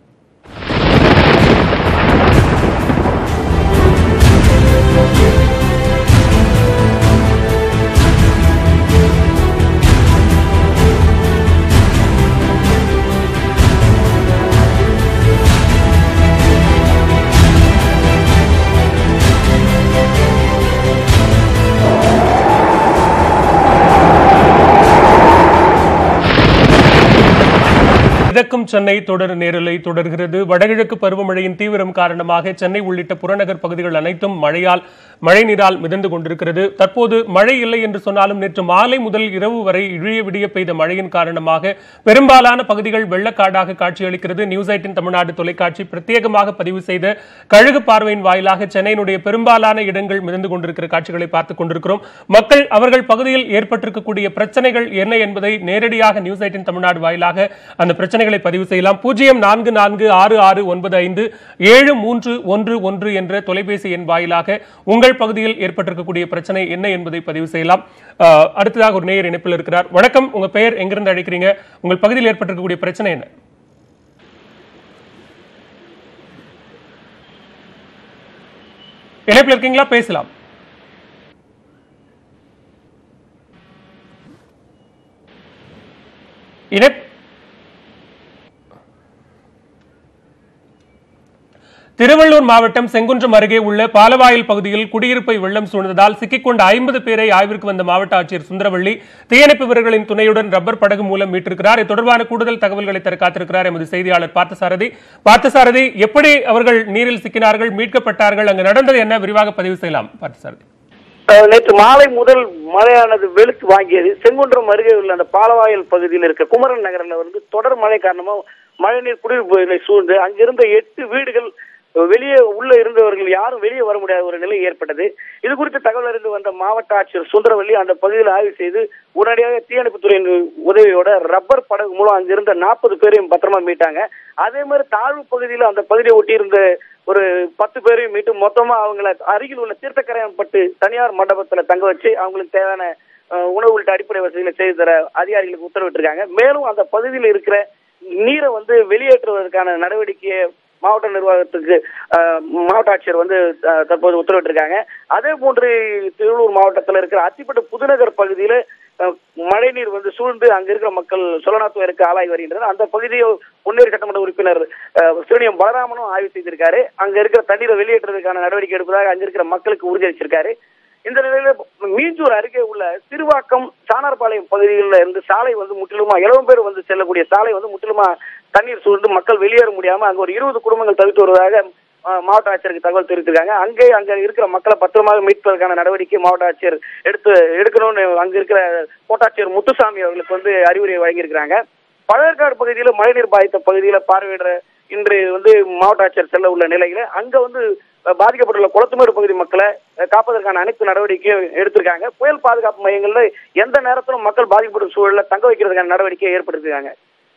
[SPEAKER 2] மிதக்கும் சென்னை தொடர் நேரலை தொடர்கிறது வடகிழக்கு பருவமழையின் தீவிரம் காரணமாக சென்னை உள்ளிட்ட புறநகர் பகுதிகள் அனைத்தும் மழையால் மழை நீரால் மிதந்து கொண்டிருக்கிறது தற்போது மழை இல்லை என்று சொன்னாலும் நேற்று மாலை முதல் இரவு வரை இழிய விடிய பெய்த மழையின் காரணமாக பெரும்பாலான பகுதிகள் வெள்ளக்காடாக காட்சியளிக்கிறது நியூஸ் எயிட்டின் தமிழ்நாடு தொலைக்காட்சி பிரத்யேகமாக பதிவு செய்த கழுகு பார்வையின் வாயிலாக சென்னையினுடைய பெரும்பாலான இடங்கள் மிதந்து கொண்டிருக்கிற காட்சிகளை பார்த்துக் கொண்டிருக்கிறோம் மக்கள் அவர்கள் பகுதியில் ஏற்பட்டிருக்கக்கூடிய பிரச்சனைகள் என்ன என்பதை நேரடியாக நியூஸ் எயிட்டின் தமிழ்நாடு வாயிலாக அந்த பிரச்சனைகளை பதிவு செய்யலாம் பூஜ்ஜியம் நான்கு நான்கு ஆறு ஆறு ஒன்பது ஐந்து ஏழு மூன்று ஒன்று ஒன்று என்ற தொலைபேசி எண் வாயிலாக உங்கள் பகுதியில் ஏற்பட்டிருக்கக்கூடிய பிரச்சனை என்ன என்பதை பதிவு செய்யலாம் அஹ், அடுத்ததாக ஒரு நேயர் இணைப்பில் இருக்கிறார் வணக்கம் உங்க பெயர் எங்கிருந்து அழைக்கிறீங்க உங்கள் பகுதியில் ஏற்பட்டிருக்கக்கூடிய பிரச்சனை என்ன இணைப்பில் இருக்கீங்களா பேசலாம் இணைப் திருவள்ளூர் மாவட்டம் செங்குன்றம் அருகே உள்ள பாலவாயில் பகுதியில் குடியிருப்பை வெள்ளம் சூழ்ந்ததால் சிக்கிக்கொண்ட ஐம்பது பேரை ஆய்விற்கு வந்த மாவட்ட ஆட்சியர் சுந்தரவள்ளி தீயணைப்பு வீரர்களின் துணையுடன் ரப்பர் படகு மூலம் மீட்டிருக்கிறார் இது தொடர்பான கூடுதல் தகவல்களை தர காத்திருக்கிறார் எமது செய்தியாளர் பார்த்தசாரதி பார்த்தசாரதி எப்படி அவர்கள் நீரில் சிக்கினார்கள் மீட்கப்பட்டார்கள் அங்கு நடந்தது என்ன விரிவாக பதிவு செய்யலாம் பார்த்தசாரதி
[SPEAKER 13] அஹ் நேற்று மாலை முதல் மழையானது வெளுத்து வாங்கியது செங்குன்றம் அருகே உள்ள அந்த பாலவாயல் பகுதியில் இருக்க குமரன் நகரில் வந்து தொடர் மழை காரணமா மழைநீர் குடியிருப்பு சூழ்ந்து அங்கிருந்த எட்டு வீடுகள் வெளியே உள்ள இருந்தவர்கள் யாரும் வெளியே வர முடியாத ஒரு நிலை ஏற்பட்டது இது குறித்து தகவல் அறிந்து வந்த மாவட்ட ஆட்சியர் சுந்தரவல்லி அந்த பகுதியில் ஆய்வு செய்து உடனடியாக தீயணைப்புத்துறையின் உதவியோட ரப்பர் படகு மூலம் அங்கிருந்த நாற்பது பேரையும் பத்திரமா மீட்டாங்க அதே மாதிரி தாழ்வு பகுதியில் அந்த பகுதியை ஒட்டி இருந்த ஒரு பத்து பேரையும் மீட்டு மொத்தமா அவங்கள அருகில் உள்ள தீர்த்தக்கரையான்பட்டு தனியார் மண்டபத்துல தங்க வச்சு அவங்களுக்கு தேவையான அஹ், உணவு உள்ளிட்ட அடிப்படை வசதிகளை செய்து தர அதிகாரிகளுக்கு உத்தரவிட்டிருக்காங்க மேலும் அந்த பகுதியில் இருக்கிற நீரை வந்து வெளியேற்றுவதற்கான நடவடிக்கையை மாவட்ட நிர்வாகத்துக்கு அஹ், மாவட்ட ஆட்சியர் வந்து அஹ், தற்போது உத்தரவிட்டிருக்காங்க அதே போன்று திருவள்ளூர் மாவட்டத்தில் இருக்கிற அத்திப்பட்டு புதுநகர் பகுதியில அஹ், மழைநீர் வந்து சூழ்ந்து அங்க இருக்கிற மக்கள் சொல்லநாத்துவருக்கு ஆளாகி வருகின்றனர் அந்த பகுதியை முன்னேறி சட்டமன்ற உறுப்பினர் அஹ், சிறுனியம் பலராமனும் ஆய்வு செய்திருக்காரு அங்க இருக்கிற தண்ணீரை வெளியேற்றுவதற்கான நடவடிக்கை எடுப்பதாக அங்க இருக்கிற மக்களுக்கு உறுதியளிச்சிருக்காரு இந்த நிலையில மீஞ்சூர் அருகே உள்ள திருவாக்கம் சாணார்பாளையம் பகுதிகளில் இருந்து சாலை வந்து முற்றிலுமா இளவம் பேர் வந்து செல்லக்கூடிய சாலை வந்து முற்றிலுமா தண்ணீர் சூழ்ந்து மக்கள் வெளியேற முடியாம அங்க ஒரு இருபது குடும்பங்கள் தவித்து வருவதாக அஹ், மாவட்ட ஆட்சியருக்கு தகவல் தெரிவித்திருக்காங்க அங்கே அங்க இருக்கிற மக்களை பத்திரமாக மீட்பதற்கான நடவடிக்கை மாவட்ட ஆட்சியர் எடுத்து எடுக்கணும்னு அங்க இருக்கிற கோட்டாட்சியர் முத்துசாமி அவர்களுக்கு வந்து அறிவுரை வழங்கியிருக்கிறாங்க பழவேற்காடு பகுதியில் மழைநீர் பாதித்த பகுதியில் பார்வையிட இன்று வந்து மாவட்ட ஆட்சியர் செல்ல உள்ள நிலையில அங்க வந்து அஹ், பாதிக்கப்பட்டுள்ள குளத்துமேடு பகுதி மக்களை அஹ், காப்பதற்கான அனைத்து நடவடிக்கையும் எடுத்திருக்காங்க புயல் பாதுகாப்பு மையங்கள்ல எந்த நேரத்திலும் மக்கள் பாதிக்கப்படும் சூழல்ல தங்க வைக்கிறதுக்கான நடவடிக்கையை ஏற்படுத்திருக்காங்க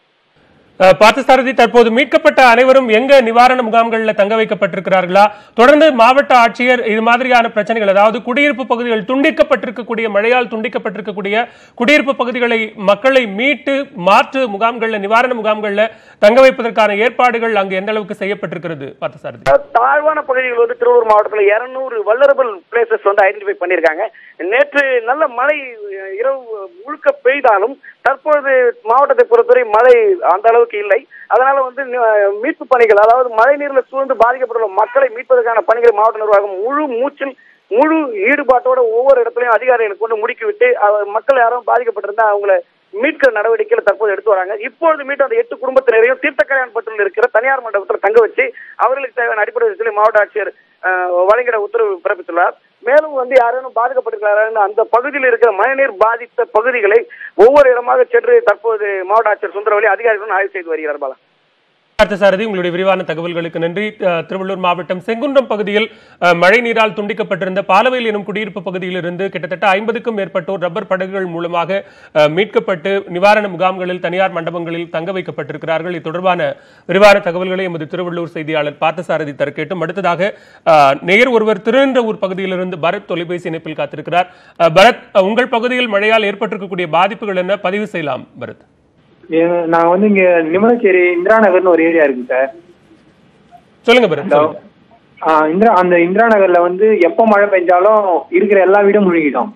[SPEAKER 2] அஹ், பார்த்தசாரதி தற்போது மீட்கப்பட்ட அனைவரும் எங்க நிவாரண முகாம்களில் தங்க வைக்கப்பட்டிருக்கிறார்களா தொடர்ந்து மாவட்ட ஆட்சியர் இது மாதிரியான பிரச்சனைகள் அதாவது குடியிருப்பு பகுதிகள் துண்டிக்கப்பட்டிருக்கக்கூடிய மழையால் துண்டிக்கப்பட்டிருக்கக்கூடிய குடியிருப்பு பகுதிகளை மக்களை மீட்டு மாற்று முகாம்களில் நிவாரண முகாம்களில் தங்க வைப்பதற்கான ஏற்பாடுகள் அங்கு எந்த அளவுக்கு செய்யப்பட்டிருக்கிறது பார்த்தசாரதி
[SPEAKER 13] தாழ்வான பகுதிகள் வந்து திருவள்ளூர் மாவட்டத்தில் இருநூறு வல்லரபிள் பிளேசஸ் வந்து ஐடென்டிஃபை பண்ணியிருக்காங்க நேற்று நல்ல மழை அஹ், இரவு முழுக்க பெய்தாலும் தற்பொழுது மாவட்டத்தை பொறுத்தவரை மழை அந்த அளவுக்கு இல்லை அதனால வந்து அஹ், மீட்பு பணிகள் அதாவது மழை நீர்ல சூழ்ந்து பாதிக்கப்பட்டுள்ள மக்களை மீட்பதற்கான பணிகளை மாவட்ட நிர்வாகம் முழு மூச்சில் முழு ஈடுபாட்டோட ஒவ்வொரு இடத்துலையும் அதிகாரிகளுக்கு கொண்டு முடுக்கிவிட்டு அவர் மக்கள் யாரும் பாதிக்கப்பட்டிருந்தா அவங்கள மீட்கிற நடவடிக்கையில தற்போது எடுத்து வராங்க இப்பொழுது மீட்டு அந்த எட்டு குடும்பத்தினரையும் தீர்த்தக்கரையான்பட்டில் இருக்கிற தனியார் மண்டபத்தில் தங்க வச்சு அவர்களுக்கு தேவையான அடிப்படை வசதிகளை மாவட்ட ஆட்சியர் அஹ், வழங்கிட உத்தரவு பிறப்பித்துள்ளார் மேலும் வந்து யாரேனும் பாதிக்கப்பட்டிருக்கிறார்கள் அந்த பகுதியில் இருக்கிற மழைநீர் பாதித்த பகுதிகளை ஒவ்வொரு இடமாக சென்று தற்போது மாவட்ட ஆட்சியர் சுந்தரவழி அதிகாரிகளுடன் ஆய்வு செய்து வருகிறார் பாலா
[SPEAKER 2] பார்த்தசாரதி உங்களுடைய விரிவான தகவல்களுக்கு நன்றி அஹ், திருவள்ளூர் மாவட்டம் செங்குன்றம் பகுதியில் அஹ், மழை நீரால் துண்டிக்கப்பட்டிருந்த பாலவையில் எனும் குடியிருப்பு பகுதியிலிருந்து கிட்டத்தட்ட ஐம்பதுக்கும் மேற்பட்டோர் ரப்பர் படகுகள் மூலமாக அஹ், மீட்கப்பட்டு நிவாரண முகாம்களில் தனியார் மண்டபங்களில் தங்க வைக்கப்பட்டிருக்கிறார்கள் இது தொடர்பான விரிவான தகவல்களை எமது திருவள்ளூர் செய்தியாளர் பார்த்தசாரதி தர கேட்டும் அடுத்ததாக அஹ், நேயர் ஒருவர் திருநின்றவூர் பகுதியிலிருந்து பரத் தொலைபேசி இணைப்பில் காத்திருக்கிறார் அஹ், பரத் அஹ், உங்கள் பகுதியில் மழையால் ஏற்பட்டிருக்கக்கூடிய பாதிப்புகள் என்ன பதிவு செய்யலாம் பரத்
[SPEAKER 14] ஏ- நாங்க வந்து இங்க நிமலச்சேரி இந்திரா நகர்னு ஒரு ஏரியா இருக்கு சார்
[SPEAKER 2] சொல்லுங்க பரத் சொல்லுங்க.
[SPEAKER 14] ஆ, இந்திரா அந்த இந்திரா நகர்ல வந்து எப்போ மழை பெஞ்சாலும் இருக்கிற எல்லா வீடும் முழுகிடும்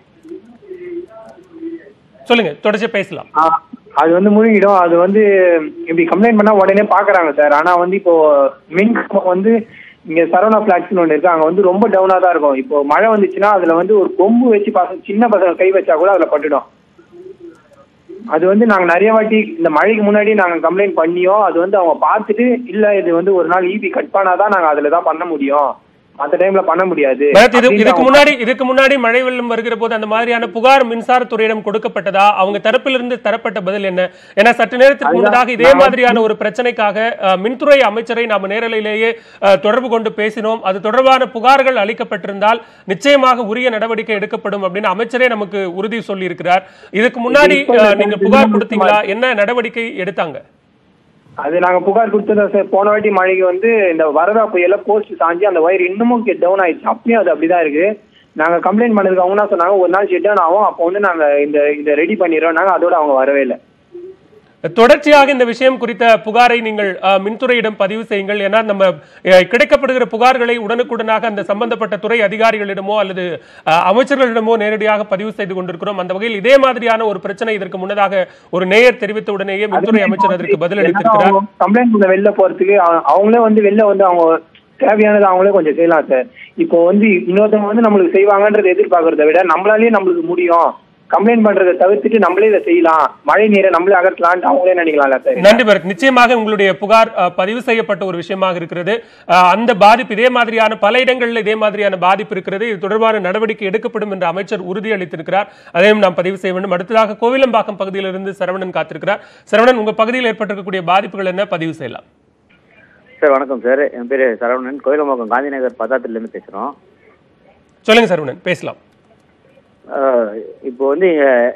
[SPEAKER 2] சொல்லுங்க தொடர்ச்சி பேசலாம்
[SPEAKER 14] ஆ, அது வந்து முழுகிடும் அது வந்து இப்படி கம்ப்ளைண்ட் பண்ணா உடனே பாக்குறாங்க சார் ஆனா வந்து இப்போ மின் கம்பம் வந்து இங்க சரவணா பிளாட்ஸ்னு ஒன்று இருக்கு அங்க வந்து ரொம்ப டவுனா தான் இருக்கும் இப்போ மழை வந்துச்சுன்னா அதுல வந்து ஒரு கொம்பு வச்சு பசங்க சின்ன பசங்க கை வச்சா கூட அதுல பட்டுடும் அது வந்து நாங்க நிறைய வாட்டி இந்த மழைக்கு முன்னாடி நாங்க கம்ப்ளைண்ட் பண்ணியோம் அது வந்து அவங்க பார்த்துட்டு இல்ல இது வந்து ஒரு நாள் ஈபி கட் பண்ணாதான் நாங்க அதுல தான் பண்ண முடியும் மற்ற டைம்ல பண்ண முடியாது
[SPEAKER 2] பரத், இது
[SPEAKER 14] அப்படின்னு
[SPEAKER 2] இதுக்கு
[SPEAKER 14] அவங்க-
[SPEAKER 2] முன்னாடி இதுக்கு முன்னாடி மழை வெள்ளம் வருகிற போது அந்த மாதிரியான புகார் மின்சாரத்துறையிடம் கொடுக்கப்பட்டதா அவங்க தரப்பிலிருந்து தரப்பட்ட பதில் என்ன ஏன்னா சற்று நேரத்துக்கு
[SPEAKER 14] அதுதான்
[SPEAKER 2] முன்னதாக இதே
[SPEAKER 14] நான்
[SPEAKER 2] மாதிரியான ஒரு பிரச்சனைக்காக அஹ், மின்துறை அமைச்சரை நாம நேரலையிலேயே அஹ், தொடர்பு கொண்டு பேசினோம் அது தொடர்பான புகார்கள் அளிக்கப்பட்டிருந்தால் நிச்சயமாக உரிய நடவடிக்கை எடுக்கப்படும் அப்படின்னு அமைச்சரே நமக்கு உறுதி சொல்லி இருக்கிறார் இதுக்கு முன்னாடி
[SPEAKER 14] இப்ப
[SPEAKER 2] அஹ், நீங்க
[SPEAKER 14] இது
[SPEAKER 2] புகார்
[SPEAKER 14] இன்னும்
[SPEAKER 2] கொடுத்தீங்களா என்ன நடவடிக்கை எடுத்தாங்க
[SPEAKER 14] அது நாங்க புகார் கொடுத்தோம் சார் போன வாட்டி மழைக்கு வந்து இந்த வரதா புயல போஸ்ட் சாஞ்சி அந்த ஒயர் இன்னமும் டவுன் ஆயிடுச்சு அப்பயும் அது அப்படிதான் இருக்கு நாங்க கம்ப்ளைண்ட் பண்ணதுக்கு அவங்க என்ன சொன்னாங்க ஒரு நாள் ஷெட் டவுன் ஆகும் அப்போ வந்து நாங்க இந்த இதை ரெடி பண்ணிடுறோம் நாங்க அதோட அவங்க வரவே இல்லை
[SPEAKER 2] தொடர்ச்சியாக இந்த விஷயம் குறித்த புகாரை நீங்கள் அஹ், மின்துறையிடம் பதிவு செய்யுங்கள் ஏன்னா நம்ம அஹ், கிடைக்கப்படுகிற புகார்களை உடனுக்குடனாக அந்த சம்பந்தப்பட்ட துறை அதிகாரிகளிடமோ அல்லது அஹ், அமைச்சர்களிடமோ நேரடியாக பதிவு செய்து கொண்டிருக்கிறோம் அந்த வகையில் இதே மாதிரியான ஒரு பிரச்சனை இதற்கு முன்னதாக ஒரு நேயர் தெரிவித்த உடனேயே மின்துறை அமைச்சர் அதற்கு பதில் அளித்திருக்கிறார்
[SPEAKER 14] கம்ப்ளைண்ட் பண்ண வெளில போறதுக்கு அவ- அவங்களே வந்து வெளில வந்து அவங்க தேவையானது அவங்களே கொஞ்சம் செய்யலாம் சார் இப்போ வந்து இன்னொருத்தவங்க வந்து நம்மளுக்கு செய்வாங்கன்றதை எதிர்பார்க்கறத விட நம்மளாலேயே நம்மளுக்கு முடியும் கம்ப்ளைண்ட் பண்றதை தவிர்த்துட்டு நம்மளே இதை செய்யலாம் மழை நீரை நம்மளே அகற்றலான்ட்டு அவங்களே நினைக்கலாம்ல சார்
[SPEAKER 2] நன்றி பரத் நிச்சயமாக உங்களுடைய புகார் அஹ், பதிவு செய்யப்பட்ட ஒரு விஷயமாக இருக்கிறது அஹ், அந்த பாதிப்பு இதே மாதிரியான பல இடங்களில் இதே மாதிரியான பாதிப்பு இருக்கிறது இது தொடர்பான நடவடிக்கை எடுக்கப்படும் என்று அமைச்சர் உறுதி அளித்திருக்கிறார் அதையும் நாம் பதிவு செய்ய வேண்டும் அடுத்ததாக கோவிலம்பாக்கம் பகுதியிலிருந்து சரவணன் காத்திருக்கிறார் சரவணன் உங்க பகுதியில் ஏற்பட்டிருக்கக்கூடிய பாதிப்புகள் என்ன பதிவு செய்யலாம்
[SPEAKER 15] சார் வணக்கம் சார் என் பேர் சரவணன் கோயிலம்பாக்கம் காந்தி நகர் பதாத்திலேருந்து பேசுகிறோம்
[SPEAKER 2] சொல்லுங்க சரவணன் பேசலாம்
[SPEAKER 15] இப்போ வந்து எங்க-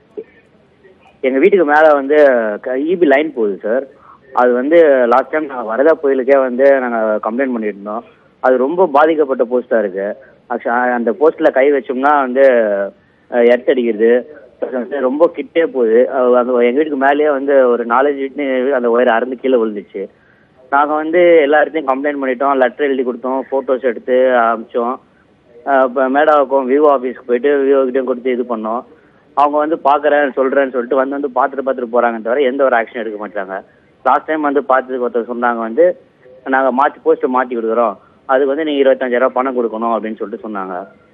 [SPEAKER 15] எங்க வீட்டுக்கு மேலே வந்து இபி லைன் போகுது சார் அது வந்து லாஸ்ட் டைம் நாங்கள் வரதா புயலுக்கே வந்து நாங்கள் கம்ப்ளைண்ட் பண்ணிட்டு இருந்தோம் அது ரொம்ப பாதிக்கப்பட்ட போஸ்ட்டாக இருக்கு ஆக்சுவலா அந்த போஸ்ட்டில் கை வச்சோம்னா வந்து எர்த் அடிக்கிறது அது வந்து ரொம்ப கிட்டே போகுது அது அந்த எங்கள் வீட்டுக்கு மேலேயே வந்து ஒரு நாலஞ்சு வீட்டு அந்த ஒயர் அறுந்து கீழே விழுந்துச்சு நாங்கள் வந்து எல்லா இடத்தையும் கம்ப்ளைண்ட் பண்ணிட்டோம் லெட்டர் எழுதி கொடுத்தோம் ஃபோட்டோஸ் எடுத்து அனுப்பிச்சோம் இப்போ மேடாவுக்கும் விவோ ஆஃபீஸ்க்கு போயிட்டு விவோ கிட்டேயும் கொடுத்து இது பண்ணோம் அவங்க வந்து பார்க்குறேன் சொல்கிறேன்னு சொல்லிட்டு வந்து வந்து பார்த்துட்டு பார்த்துட்டு போகிறாங்க தவிர எந்த ஒரு ஆக்ஷன் எடுக்க மாட்டாங்க லாஸ்ட் டைம் வந்து பார்த்ததுக்கு ஒருத்தர் சொன்னாங்க வந்து நாங்கள் மாற்றி போஸ்ட்டை மாற்றி கொடுக்குறோம் அதுக்கு வந்து நீங்கள் இருபத்தஞ்சாயிரம் பணம் கொடுக்கணும் அப்படின்னு சொல்லிட்டு சொன்னாங்க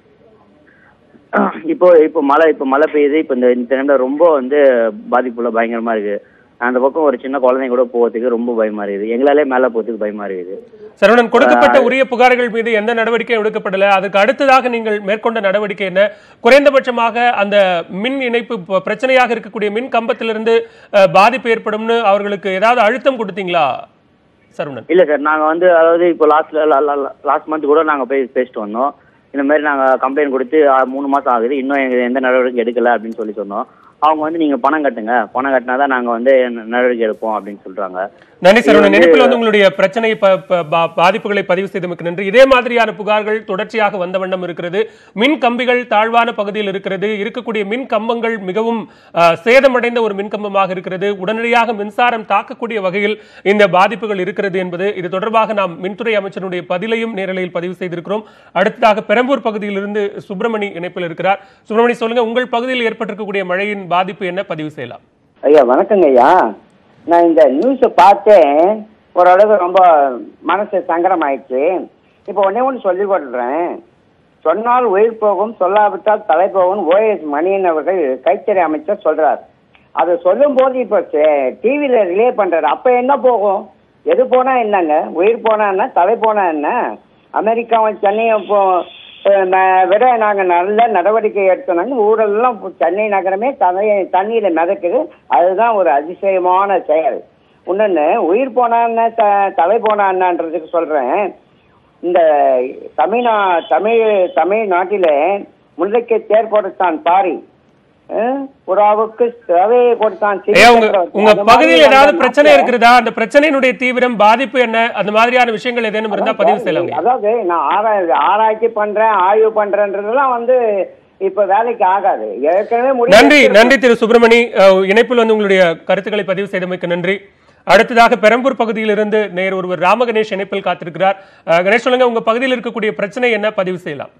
[SPEAKER 15] இப்போ இப்போ மழை இப்போ மழை பெய்யுது இப்போ இந்த இந்த டைம்ல ரொம்ப வந்து பாதிப்புள்ள பயங்கரமா இருக்கு அந்த பக்கம் ஒரு சின்ன குழந்தைங்க கூட போகிறதுக்கு ரொம்ப பயமா இருக்குது எங்களாலே மேலே போகிறதுக்கு பயமா இருக்குது
[SPEAKER 2] சரவணன் கொடுக்கப்பட்ட உரிய புகார்கள் மீது எந்த நடவடிக்கையும் எடுக்கப்படல அதுக்கு அடுத்ததாக நீங்கள் மேற்கொண்ட நடவடிக்கை என்ன குறைந்தபட்சமாக அந்த மின் இணைப்பு ப- பிரச்சனையாக இருக்கக்கூடிய மின் கம்பத்திலிருந்து அஹ், பாதிப்பு ஏற்படும்னு அவர்களுக்கு ஏதாவது அழுத்தம் கொடுத்தீங்களா சரவணன்
[SPEAKER 15] இல்ல சார் நாங்க வந்து அதாவது இப்போ லாஸ்ட் லாஸ்ட் மந்த் கூட நாங்க போய் பேசிட்டு வந்தோம் இந்த மாதிரி நாங்க கம்ப்ளைண்ட் கொடுத்து ஆ, மூணு மாசம் ஆகுது இன்னும் எங்க எந்த நடவடிக்கை எடுக்கல அப்படின்னு சொல்லி சொன்னோம் அவங்க வந்து நீங்க பணம் கட்டுங்க பணம் கட்டினா தான் நாங்க வந்து நடவடிக்கை எடுப்போம் அப்படின்னு சொல்றாங்க
[SPEAKER 2] நன்றி
[SPEAKER 15] இது
[SPEAKER 2] சரவணன்
[SPEAKER 15] வந்து-
[SPEAKER 2] நினைப்பில் வந்து உங்களுடைய பிரச்சனை ப- ப- பா- பாதிப்புகளை பதிவு செய்தமைக்கு நன்றி இதே மாதிரியான புகார்கள் தொடர்ச்சியாக வந்த வண்ணம் இருக்கிறது மின் கம்பிகள் தாழ்வான பகுதியில் இருக்கிறது இருக்கக்கூடிய மின் கம்பங்கள் மிகவும் அஹ், சேதமடைந்த ஒரு மின் கம்பமாக இருக்கிறது உடனடியாக மின்சாரம் தாக்கக்கூடிய வகையில் இந்த பாதிப்புகள் இருக்கிறது என்பது இது தொடர்பாக நாம் மின்துறை அமைச்சருடைய பதிலையும் நேரலையில் பதிவு செய்திருக்கிறோம் அடுத்ததாக பெரம்பூர் பகுதியிலிருந்து சுப்பிரமணி இணைப்பில் இருக்கிறார் சுப்பிரமணி சொல்லுங்க உங்கள் பகுதியில் ஏற்பட்டிருக்கக்கூடிய மழையின் பாதிப்பு என்ன பதிவு செய்யலாம்
[SPEAKER 16] ஐயா வணக்கங்க ஐயா நான் இந்த நியூஸை பார்த்தேன் ஓரளவுக்கு ரொம்ப மனசு சங்கடம் ஆயிடுச்சு இப்போ ஒன்னே ஒன்று சொல்லி கொடுக்குறேன் சொன்னால் உயிர் போகும் சொல்லாவிட்டால் தலை போகும் ஓஎஸ் மணியன் அவர்கள் கைத்தறி அமைச்சர் சொல்றார் அதை சொல்லும்போது இப்போ டிவியில் ரிலே பண்றாரு அப்போ என்ன போகும் எது போனா என்னங்க உயிர் போனா என்ன தலை போனா என்ன அமெரிக்காவும் சென்னையும் இப்போ அஹ், ம- விட நாங்கள் நல்ல நடவடிக்கை எடுத்தோம்னாங்க ஊரெல்லாம் இப்போ சென்னை நகரமே தலை தண்ணியில் மிதக்குது அதுதான் ஒரு அதிசயமான செயல் இன்னொன்று உயிர் போனா என்ன த தலை போனா என்னன்றதுக்கு சொல்கிறேன் இந்த தமிழ்நா தமிழ் தமிழ்நாட்டில் முல்லைக்கு தேர் கொடுத்தான் பாரி அஹ், புறாவுக்கு சேவையை கொடுத்தான்
[SPEAKER 2] ஐயா உங்க
[SPEAKER 16] சீக்கிரம்.
[SPEAKER 2] உங்க
[SPEAKER 16] அந்த மாதிரி
[SPEAKER 2] பகுதியில் ஏதாவது
[SPEAKER 16] அந்த
[SPEAKER 2] பிரச்சனை
[SPEAKER 16] நாட்டுல-
[SPEAKER 2] இருக்கிறதா அந்த பிரச்சனையினுடைய தீவிரம் பாதிப்பு என்ன அந்த மாதிரியான விஷயங்கள் ஏதேனும் இருந்தா பதிவு செய்யலாம்
[SPEAKER 16] அதாவது நான் ஆராய் ஆராய்ச்சி பண்றேன் ஆய்வு பண்றேன்றதெல்லாம் வந்து இப்ப வேலைக்கு ஆகாது ஏற்கனவே முடிவு
[SPEAKER 2] நன்றி
[SPEAKER 16] எடுத்திருக்கோம்.
[SPEAKER 2] நன்றி திரு சுப்பிரமணி அஹ், இணைப்பில் வந்து உங்களுடைய கருத்துக்களை பதிவு செய்தமைக்கு நன்றி அடுத்ததாக பெரம்பூர் பகுதியிலிருந்து நேர் ஒருவர் ராமகணேஷ் இணைப்பில் காத்திருக்கிறார் அஹ், கணேஷ் சொல்லுங்க உங்க பகுதியில் இருக்கக்கூடிய பிரச்சனை என்ன பதிவு செய்யலாம்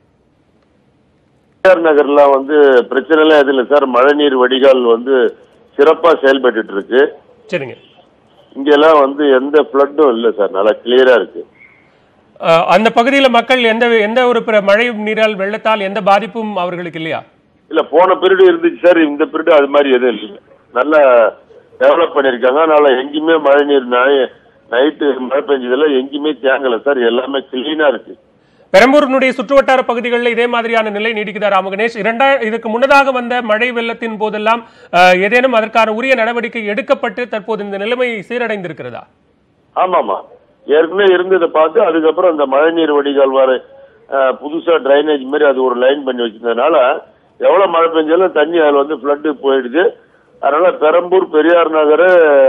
[SPEAKER 17] பெரியார் நகர்ல வந்து பிரச்சனை எல்லாம் எதுவும் இல்லை சார் மழைநீர் வடிகால் வந்து சிறப்பா செயல்பட்டுட்டு இருக்கு
[SPEAKER 2] சரிங்க
[SPEAKER 17] இங்கெல்லாம் வந்து எந்த ஃப்ளட்டும் இல்லை சார் நல்லா கிளியரா இருக்கு
[SPEAKER 2] அஹ், அந்த பகுதியில மக்கள் எந்த எந்த ஒரு பிர- மழை நீரால் வெள்ளத்தால் எந்த பாதிப்பும் அவர்களுக்கு இல்லையா
[SPEAKER 17] இல்ல போன பீரியட் இருந்துச்சு சார் இந்த பீரியட் அது மாதிரி எதுவும் இல்லை நல்லா டெவலப் பண்ணியிருக்காங்க அதனால எங்கேயுமே மழை நீர் நைட்டு மழை பெஞ்சதுல எங்கேயுமே தேங்கல சார் எல்லாமே கிளீனா இருக்கு
[SPEAKER 2] பெரம்பூரினுடைய சுற்றுவட்டார பகுதிகளில் இதே மாதிரியான நிலை நீடிக்குதா ராமகணேஷ் இரண்டா இதுக்கு முன்னதாக வந்த மழை வெள்ளத்தின் போதெல்லாம் அஹ், ஏதேனும் அதற்கான உரிய நடவடிக்கை எடுக்கப்பட்டு தற்போது இந்த நிலைமை சீரடைந்திருக்கிறதா
[SPEAKER 17] ஆமாமா ஏற்கனவே இருந்ததை பார்த்து அதுக்கப்புறம் அந்த மழைநீர் வடிகால் வர அஹ், புதுசா டிரைனேஜ் மாதிரி அது ஒரு லைன் பண்ணி வச்சிருந்ததுனால எவ்வளவு மழை பெஞ்சாலும் தண்ணி அதுல வந்து ஃப்ளட்டு போயிடுது அதனால பெரம்பூர் பெரியார் நகர்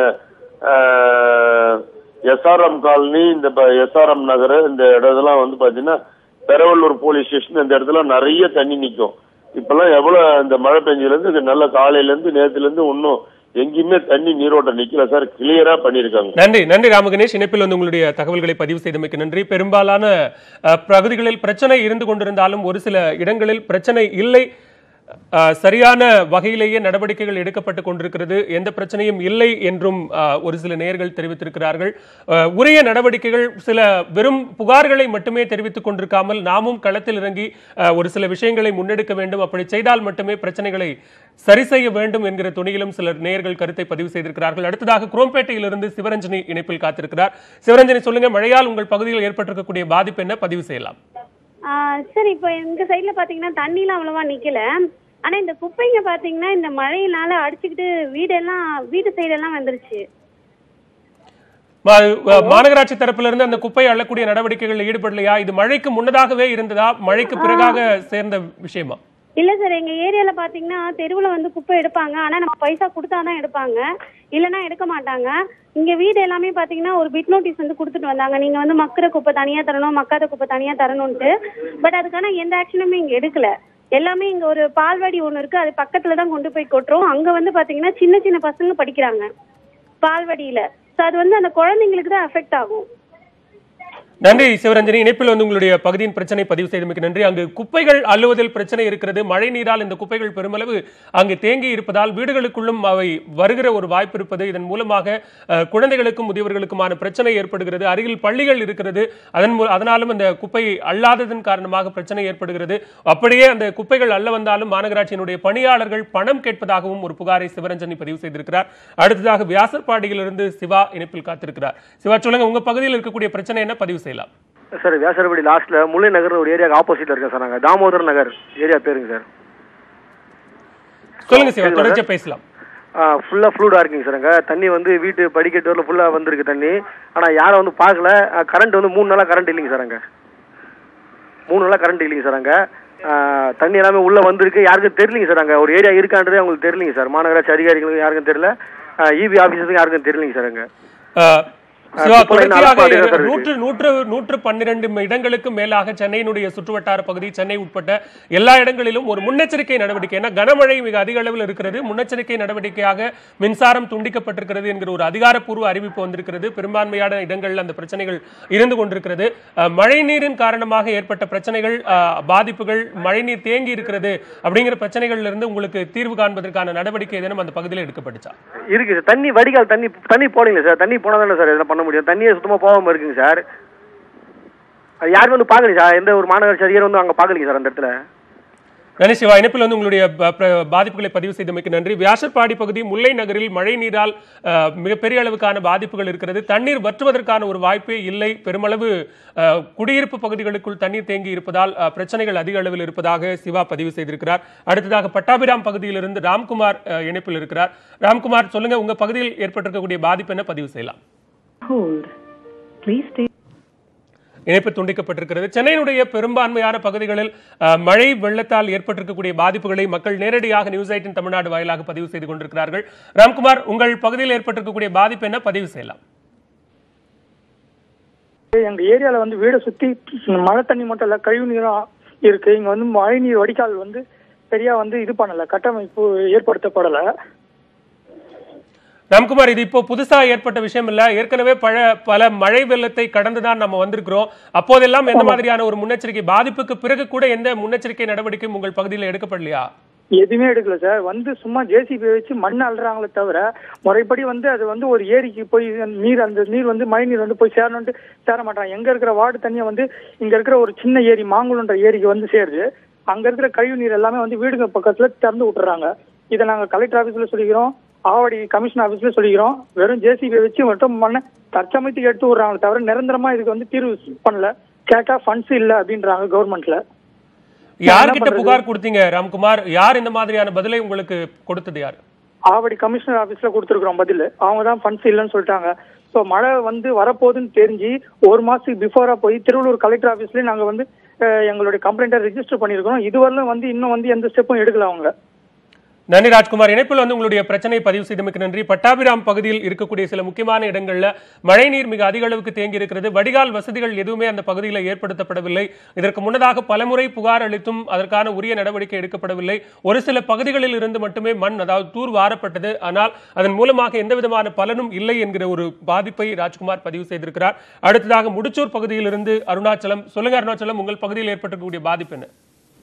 [SPEAKER 17] எஸ்ஆர்எம் காலனி இந்த எஸ்ஆர்எம் நகர் இந்த இடத்தெல்லாம் வந்து பாத்தீங்கன்னா பெரவல்லூர் போலீஸ் ஸ்டேஷன் இந்த இடத்துல நிறைய தண்ணி நிக்கும் இப்பெல்லாம் எவ்வளவு இந்த மழை பெஞ்சதுல இருந்து இது நல்ல காலையில இருந்து நேத்துல இருந்து இன்னும் எங்கேயுமே தண்ணி நீரோட்டம் நிக்கல சார் கிளியரா பண்ணிருக்காங்க
[SPEAKER 2] நன்றி நன்றி ராமகணேஷ் இணைப்பில் வந்து உங்களுடைய தகவல்களை பதிவு செய்தமைக்கு நன்றி பெரும்பாலான அஹ், பகுதிகளில் பிரச்சனை இருந்து கொண்டிருந்தாலும் ஒரு சில இடங்களில் பிரச்சனை இல்லை அஹ், சரியான வகையிலேயே நடவடிக்கைகள் எடுக்கப்பட்டு கொண்டிருக்கிறது எந்த பிரச்சனையும் இல்லை என்றும் அஹ், ஒரு சில நேயர்கள் தெரிவித்திருக்கிறார்கள் அஹ், உரிய நடவடிக்கைகள் சில வெறும் புகார்களை மட்டுமே தெரிவித்துக் கொண்டிருக்காமல் நாமும் களத்தில் இறங்கி அஹ், ஒரு சில விஷயங்களை முன்னெடுக்க வேண்டும் அப்படி செய்தால் மட்டுமே பிரச்சனைகளை சரி செய்ய வேண்டும் என்கிற துணியிலும் சிலர் நேயர்கள் கருத்தை பதிவு செய்திருக்கிறார்கள் அடுத்ததாக குரோம்பேட்டையிலிருந்து சிவரஞ்சனி இணைப்பில் காத்திருக்கிறார் சிவரஞ்சனி சொல்லுங்க மழையால் உங்கள் பகுதியில் ஏற்பட்டிருக்கக்கூடிய பாதிப்பு என்ன பதிவு செய்யலாம்
[SPEAKER 18] ஆஹ் சார் இப்போ எங்க சைடுல பாத்தீங்கன்னா தண்ணிலாம் அவ்வளவா நிக்கல ஆனா இந்த குப்பைங்க பாத்தீங்கன்னா இந்த மழையினால அடிச்சுக்கிட்டு வீடெல்லாம் வீட்டு சைடெல்லாம் வந்துருச்சு
[SPEAKER 2] மா- வ- மாநகராட்சி தரப்பிலிருந்து இருந்து அந்த குப்பை அள்ளக்கூடிய நடவடிக்கைகளில் ஈடுபடலையா இது மழைக்கு முன்னதாகவே இருந்ததா மழைக்கு பிறகாக சேர்ந்த விஷயமா
[SPEAKER 18] இல்ல சார் எங்க ஏரியால பாத்தீங்கன்னா தெருவுல வந்து குப்பை எடுப்பாங்க ஆனா நம்ம பைசா கொடுத்தாதான் எடுப்பாங்க இல்லைன்னா எடுக்க மாட்டாங்க இங்க வீடு எல்லாமே பாத்தீங்கன்னா ஒரு பிட் நோட்டீஸ் வந்து கொடுத்துட்டு வந்தாங்க நீங்க வந்து மக்குற குப்பை தனியா தரணும் மக்காத குப்பை தனியா தரணும்ட்டு பட் அதுக்கான எந்த ஆக்ஷனுமே இங்க எடுக்கல எல்லாமே இங்க ஒரு பால்வாடி ஒண்ணு இருக்கு அது பக்கத்துல தான் கொண்டு போய் கொட்டுறோம் அங்க வந்து பாத்தீங்கன்னா சின்ன சின்ன பசங்க படிக்கிறாங்க பால்வாடியில சோ அது வந்து அந்த குழந்தைங்களுக்கு தான் அஃபெக்ட் ஆகும்
[SPEAKER 2] நன்றி சிவரஞ்சனி இணைப்பில் வந்து உங்களுடைய பகுதியின் பிரச்சனை பதிவு செய்தமைக்கு நன்றி அங்கு குப்பைகள் அள்ளுவதில் பிரச்சனை இருக்கிறது மழை நீரால் இந்த குப்பைகள் பெருமளவு அங்கு தேங்கி இருப்பதால் வீடுகளுக்குள்ளும் அவை வருகிற ஒரு வாய்ப்பு இருப்பது இதன் மூலமாக அஹ், குழந்தைகளுக்கும் முதியவர்களுக்குமான பிரச்சனை ஏற்படுகிறது அருகில் பள்ளிகள் இருக்கிறது அதன் மூ- அதனாலும் அந்த குப்பை அள்ளாததன் காரணமாக பிரச்சனை ஏற்படுகிறது அப்படியே அந்த குப்பைகள் அள்ள வந்தாலும் மாநகராட்சியினுடைய பணியாளர்கள் பணம் கேட்பதாகவும் ஒரு புகாரை சிவரஞ்சனி பதிவு செய்திருக்கிறார் அடுத்ததாக வியாசர்பாடியிலிருந்து சிவா இணைப்பில் காத்திருக்கிறார் சிவா சொல்லுங்க உங்க பகுதியில் இருக்கக்கூடிய பிரச்சனை என்ன பதிவு செய்யலாம்
[SPEAKER 19] சார் வியாசர்படி லாஸ்ட்ல முல்லை நகர் ஒரு ஏரியாக்கு ஆப்போசிட்ல இருக்கேன் சார் நாங்க தாமோதர் நகர் ஏரியா பேருங்க சார்
[SPEAKER 2] சொல்லுங்க சிவா தொடர்ச்சியா பேசலாம்
[SPEAKER 19] ஃபுல்லா ஃப்ளூடா இருக்குங்க சார் அங்க தண்ணி வந்து வீட்டு படிக்கட்டு வரல ஃபுல்லா வந்திருக்கு தண்ணி ஆனா யாரும் வந்து பார்க்கல கரண்ட் வந்து மூணு நாளா கரண்ட் இல்லைங்க சார் அங்க மூணு நாளா கரண்ட் இல்லைங்க சார் அங்க ஆஹ் தண்ணி எல்லாமே உள்ள வந்திருக்கு யாருக்கும் தெரியலங்க சார் அங்க ஒரு ஏரியா இருக்கான்றதே அவங்களுக்கு தெரியலங்க சார் மாநகராட்சி அதிகாரிகளுக்கு யாருக்கும் தெரியல இபி ஆபீஸருக்கு யாருக்கும் தெரியலங்க சார் அங்க
[SPEAKER 2] அஹ், சிவா
[SPEAKER 19] குப்பை line
[SPEAKER 2] தொடர்ச்சியாக
[SPEAKER 19] அளப்பாடு தான் சார் இருக்கு.
[SPEAKER 2] நூற்று நூற்று நூற்று பன்னிரண்டு இடங்களுக்கு மேலாக சென்னையினுடைய சுற்றுவட்டார பகுதி சென்னை உட்பட்ட எல்லா இடங்களிலும் ஒரு முன்னெச்சரிக்கை நடவடிக்கை ஏன்னா கனமழை மிக அதிக அளவில் இருக்கிறது முன்னெச்சரிக்கை நடவடிக்கையாக மின்சாரம் துண்டிக்கப்பட்டிருக்கிறது என்கிற ஒரு அதிகாரப்பூர்வ அறிவிப்பு வந்திருக்கிறது பெரும்பான்மையான இடங்களில் அந்த பிரச்சனைகள் இருந்து கொண்டிருக்கிறது அஹ், மழை நீரின் காரணமாக ஏற்பட்ட பிரச்சனைகள் அஹ், பாதிப்புகள் மழைநீர் தேங்கி இருக்கிறது அப்படிங்கிற பிரச்சனைகள்ல இருந்து உங்களுக்கு தீர்வு காண்பதற்கான நடவடிக்கை ஏதேனும் அந்த பகுதியில் எடுக்கப்பட்டுச்சா
[SPEAKER 19] இருக்கு சார் தண்ணி வடிகால் தண்ணி தண்ணி போடுங்க சார் தண்ணி போனா தானே சார் இதெல்லாம் பண்ண முடியும் தண்ணியே சுத்தமா போகாம இருக்குங்க சார் அது யாரும் வந்து பாக்கலைங்க சார் எந்த ஒரு மாநகராட்சி அதிகாரி வந்து அங்க பாக்கலைங்க சார் அந்த இடத்துல
[SPEAKER 2] நன்றி சிவா இணைப்பில் வந்து உங்களுடைய ப- ப- பாதிப்புகளை பதிவு செய்தமைக்கு நன்றி வியாசர்பாடி பகுதி முல்லை நகரில் மழை நீரால் அஹ், மிகப்பெரிய அளவுக்கான பாதிப்புகள் இருக்கிறது தண்ணீர் வற்றுவதற்கான ஒரு வாய்ப்பே இல்லை பெருமளவு அஹ், குடியிருப்பு பகுதிகளுக்குள் தண்ணீர் தேங்கி இருப்பதால் அஹ், பிரச்சனைகள் அதிக அளவில் இருப்பதாக சிவா பதிவு செய்திருக்கிறார் அடுத்ததாக பட்டாபிராம் பகுதியிலிருந்து ராம்குமார் அஹ், இணைப்பில் இருக்கிறார் ராம்குமார் சொல்லுங்க உங்க பகுதியில் ஏற்பட்டிருக்கக்கூடிய பாதிப்பு என்ன பதிவு செய்யலாம் இணைப்பு துண்டிக்கப்பட்டிருக்கிறது சென்னையினுடைய பெரும்பான்மையான பகுதிகளில் அஹ், மழை வெள்ளத்தால் ஏற்பட்டிருக்கக்கூடிய பாதிப்புகளை மக்கள் நேரடியாக நியூஸ் எயிட்டின் தமிழ்நாடு வாயிலாக பதிவு செய்து கொண்டிருக்கிறார்கள் ராம்குமார் உங்கள் பகுதியில் ஏற்பட்டிருக்கக்கூடிய பாதிப்பு என்ன பதிவு செய்யலாம்
[SPEAKER 20] எங்க ஏரியால வந்து வீடை சுத்தி மழை தண்ணி மட்டும் இல்ல கழிவு நீரும் இருக்கு இங்க வந்து மழை நீர் வடிகால் வந்து சரியா வந்து இது பண்ணல கட்டமைப்பு ஏற்படுத்தப்படல
[SPEAKER 2] ராம்குமார் இது இப்போ புதுசா ஏற்பட்ட விஷயம் இல்ல ஏற்கனவே பல பல மழை வெள்ளத்தை கடந்துதான் நம்ம வந்திருக்கிறோம் அப்போதெல்லாம் எந்த மாதிரியான ஒரு முன்னெச்சரிக்கை பாதிப்புக்கு பிறகு கூட எந்த முன்னெச்சரிக்கை நடவடிக்கையும் உங்கள் பகுதியில் எடுக்கப்படலையா
[SPEAKER 20] எதுவுமே எடுக்கல சார் வந்து சும்மா ஜேசிபி வச்சு மண் அள்ளுறாங்களே தவிர முறைப்படி வந்து அது வந்து ஒரு ஏரிக்கு போய் அந்த நீர் அந்த நீர் வந்து மழை நீர் வந்து போய் சேரணும்ட்டு சேர மாட்டாங்க எங்க இருக்கிற வார்டு தண்ணியை வந்து இங்க இருக்கிற ஒரு சின்ன ஏரி மாங்குளன்ற ஏரிக்கு வந்து சேருது அங்க இருக்கிற கழிவு நீர் எல்லாமே வந்து வீடுங்க பக்கத்துல திறந்து விட்டுறாங்க இதை நாங்க கலெக்டர் ஆபீஸ்ல சொல்லிக்கிறோம் ஆவடி கமிஷன் ஆபீஸ்ல சொல்லிக்கிறோம் வெறும் ஜேசிபி வச்சு மட்டும் மண்ணை தற்சமயத்துக்கு எடுத்து விடுறாங்க தவிர நிரந்தரமா இதுக்கு வந்து தீர்வு பண்ணல கேட்டா ஃபண்ட்ஸ் இல்ல அப்படின்றாங்க கவர்மெண்ட்ல
[SPEAKER 2] யார்கிட்ட புகார் கொடுத்தீங்க ராம்குமார் யார் இந்த மாதிரியான பதிலை உங்களுக்கு கொடுத்தது யார்
[SPEAKER 20] ஆவடி கமிஷனர் ஆபீஸ்ல கொடுத்துருக்குறோம் பதில் அவங்க தான் ஃபண்ட்ஸ் இல்லைன்னு சொல்லிட்டாங்க ஸோ மழை வந்து வரப்போகுதுன்னு தெரிஞ்சு ஒரு மாசத்துக்கு பிஃபோரா போய் திருவள்ளூர் கலெக்டர் ஆபீஸ்லயே நாங்க வந்து அஹ், எங்களுடைய கம்ப்ளைண்ட்டை ரெஜிஸ்டர் பண்ணியிருக்கிறோம் இதுவரையிலும் வந்து இன்னும் வந்து எந்த ஸ்டெப்பும் எடுக்கல அவங்க
[SPEAKER 2] நன்றி ராஜ்குமார் இணைப்பில் வந்து உங்களுடைய பிரச்சனை பதிவு செய்தமைக்கு நன்றி பட்டாபிராம் பகுதியில் இருக்கக்கூடிய சில முக்கியமான இடங்கள்ல மழைநீர் மிக அதிக அளவுக்கு தேங்கி இருக்கிறது வடிகால் வசதிகள் எதுவுமே அந்த பகுதியில் ஏற்படுத்தப்படவில்லை இதற்கு முன்னதாக பலமுறை புகார் அளித்தும் அதற்கான உரிய நடவடிக்கை எடுக்கப்படவில்லை ஒரு சில பகுதிகளில் இருந்து மட்டுமே மண் அதாவது தூர் வாரப்பட்டது ஆனால் அதன் மூலமாக எந்த விதமான பலனும் இல்லை என்கிற ஒரு பாதிப்பை ராஜ்குமார் பதிவு செய்திருக்கிறார் அடுத்ததாக முடிச்சூர் பகுதியிலிருந்து அருணாச்சலம் சொல்லுங்க அருணாச்சலம் உங்கள் பகுதியில் ஏற்பட்டிருக்கக்கூடிய பாதிப்பு என்ன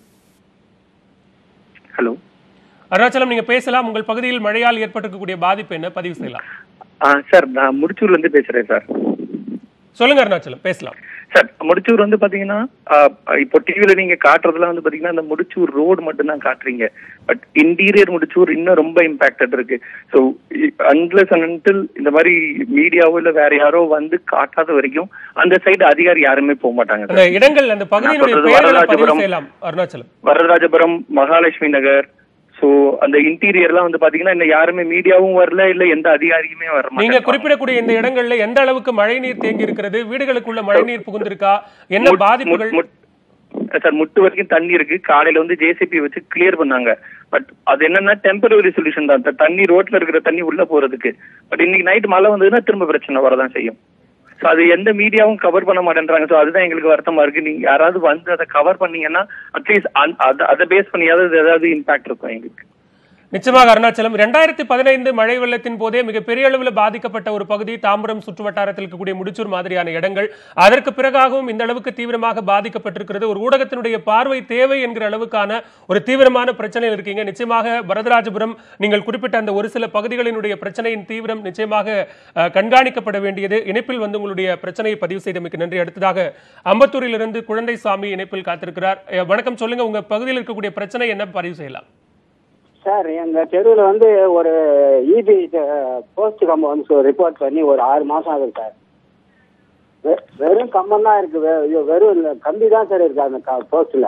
[SPEAKER 21] ஹலோ
[SPEAKER 2] அருணாச்சலம் நீங்க பேசலாம் உங்கள் பகுதியில் மழையால் ஏற்பட்டிருக்கக்கூடிய பாதிப்பு என்ன பதிவு செய்யலாம்
[SPEAKER 21] ஆ சார் நான் முடிச்சூர்ல இருந்து பேசுறேன் சார்
[SPEAKER 2] சொல்லுங்க அருணாச்சலம் பேசலாம்
[SPEAKER 21] சார் முடிச்சூர் வந்து பாத்தீங்கன்னா ஆ, இப்போ டிவில நீங்க காட்டுறதுலாம் வந்து பாத்தீங்கன்னா அந்த முடிச்சூர் ரோடு மட்டும் தான் காட்டுறீங்க பட் இன்டீரியர் முடிச்சூர் இன்னும் ரொம்ப இம்பாக்டட் இருக்கு ஸோ அன்லஸ் அன்டில் இந்த மாதிரி மீடியாவோ இல்ல வேற யாரோ வந்து காட்டாத வரைக்கும் அந்த சைடு அதிகாரி யாருமே போக மாட்டாங்க
[SPEAKER 2] அந்த
[SPEAKER 21] சார்.
[SPEAKER 2] இடங்கள் அந்த பகுதியினுடைய
[SPEAKER 21] நான் சொல்றது
[SPEAKER 2] பெயர்களை பதிவு
[SPEAKER 21] வரதராஜபுரம்.
[SPEAKER 2] செய்யலாம் அருணாச்சலம்
[SPEAKER 21] வரதராஜபுரம் மகாலட்சுமி நகர் ஸோ அந்த இன்டீரியர்லாம் வந்து பாத்தீங்கன்னா இன்னும் யாருமே மீடியாவும் வரல இல்ல எந்த அதிகாரியுமே வர
[SPEAKER 2] நீங்க
[SPEAKER 21] மாட்டாங்க
[SPEAKER 2] குறிப்பிடக்கூடிய இந்த இடங்கள்ல எந்த அளவுக்கு மழைநீர் தேங்கி இருக்கிறது வீடுகளுக்குள்ள மழைநீர் புகுந்திருக்கா என்ன
[SPEAKER 21] முட்-
[SPEAKER 2] பாதிப்புகள்
[SPEAKER 21] முட்- முட்- சார் முட்டு வரைக்கும் தண்ணி இருக்கு காலையில வந்து ஜேசிபி வச்சு கிளியர் பண்ணாங்க பட் அது என்னன்னா டெம்பரரி சொல்யூஷன் தான் அந்த தண்ணி ரோட்ல இருக்கிற தண்ணி உள்ள போறதுக்கு பட் இன்னைக்கு நைட் மழை வந்ததுன்னா திரும்ப பிரச்சனை வரதான் செய்யும் ஸோ அது எந்த மீடியாவும் கவர் பண்ண மாட்டேன்றாங்க ஸோ அதுதான் எங்களுக்கு வருத்தமா இருக்கு நீங்க யாராவது வந்து அதை கவர் பண்ணீங்கன்னா அட்லீஸ்ட் அதை பேஸ் பண்ணியாவது ஏதாவது இம்பாக்ட் இருக்கும் எங்களுக்கு
[SPEAKER 2] நிச்சயமாக அருணாச்சலம் இரண்டாயிரத்தி பதினைந்து மழை வெள்ளத்தின் போதே மிகப்பெரிய அளவில் பாதிக்கப்பட்ட ஒரு பகுதி தாம்பரம் சுற்று வட்டாரத்தில் இருக்கக்கூடிய முடிச்சூர் மாதிரியான இடங்கள் அதற்கு பிறகாகவும் இந்த அளவுக்கு தீவிரமாக பாதிக்கப்பட்டிருக்கிறது ஒரு ஊடகத்தினுடைய பார்வை தேவை என்கிற அளவுக்கான ஒரு தீவிரமான பிரச்சனையில் இருக்கீங்க நிச்சயமாக வரதராஜபுரம் நீங்கள் குறிப்பிட்ட அந்த ஒரு சில பகுதிகளினுடைய பிரச்சனையின் தீவிரம் நிச்சயமாக அஹ், கண்காணிக்கப்பட வேண்டியது இணைப்பில் வந்து உங்களுடைய பிரச்சனையை பதிவு செய்தமைக்கு நன்றி அடுத்ததாக அம்பத்தூரிலிருந்து குழந்தை சாமி இணைப்பில் காத்திருக்கிறார் அஹ், வணக்கம் சொல்லுங்க உங்க பகுதியில் இருக்கக்கூடிய பிரச்சனை என்ன பதிவு செய்யலாம்
[SPEAKER 22] சார் எங்க தெருவில் வந்து ஒரு இபி போஸ்ட் கம்பம் வந்து ரிப்போர்ட் பண்ணி ஒரு ஆறு மாசம் ஆகுது சார் வெ- வெறும் கம்பம் தான் இருக்கு வெ- ஐயோ, வெறும் இல்ல, கம்பி தான் சார் இருக்கு அந்த போஸ்ட்ல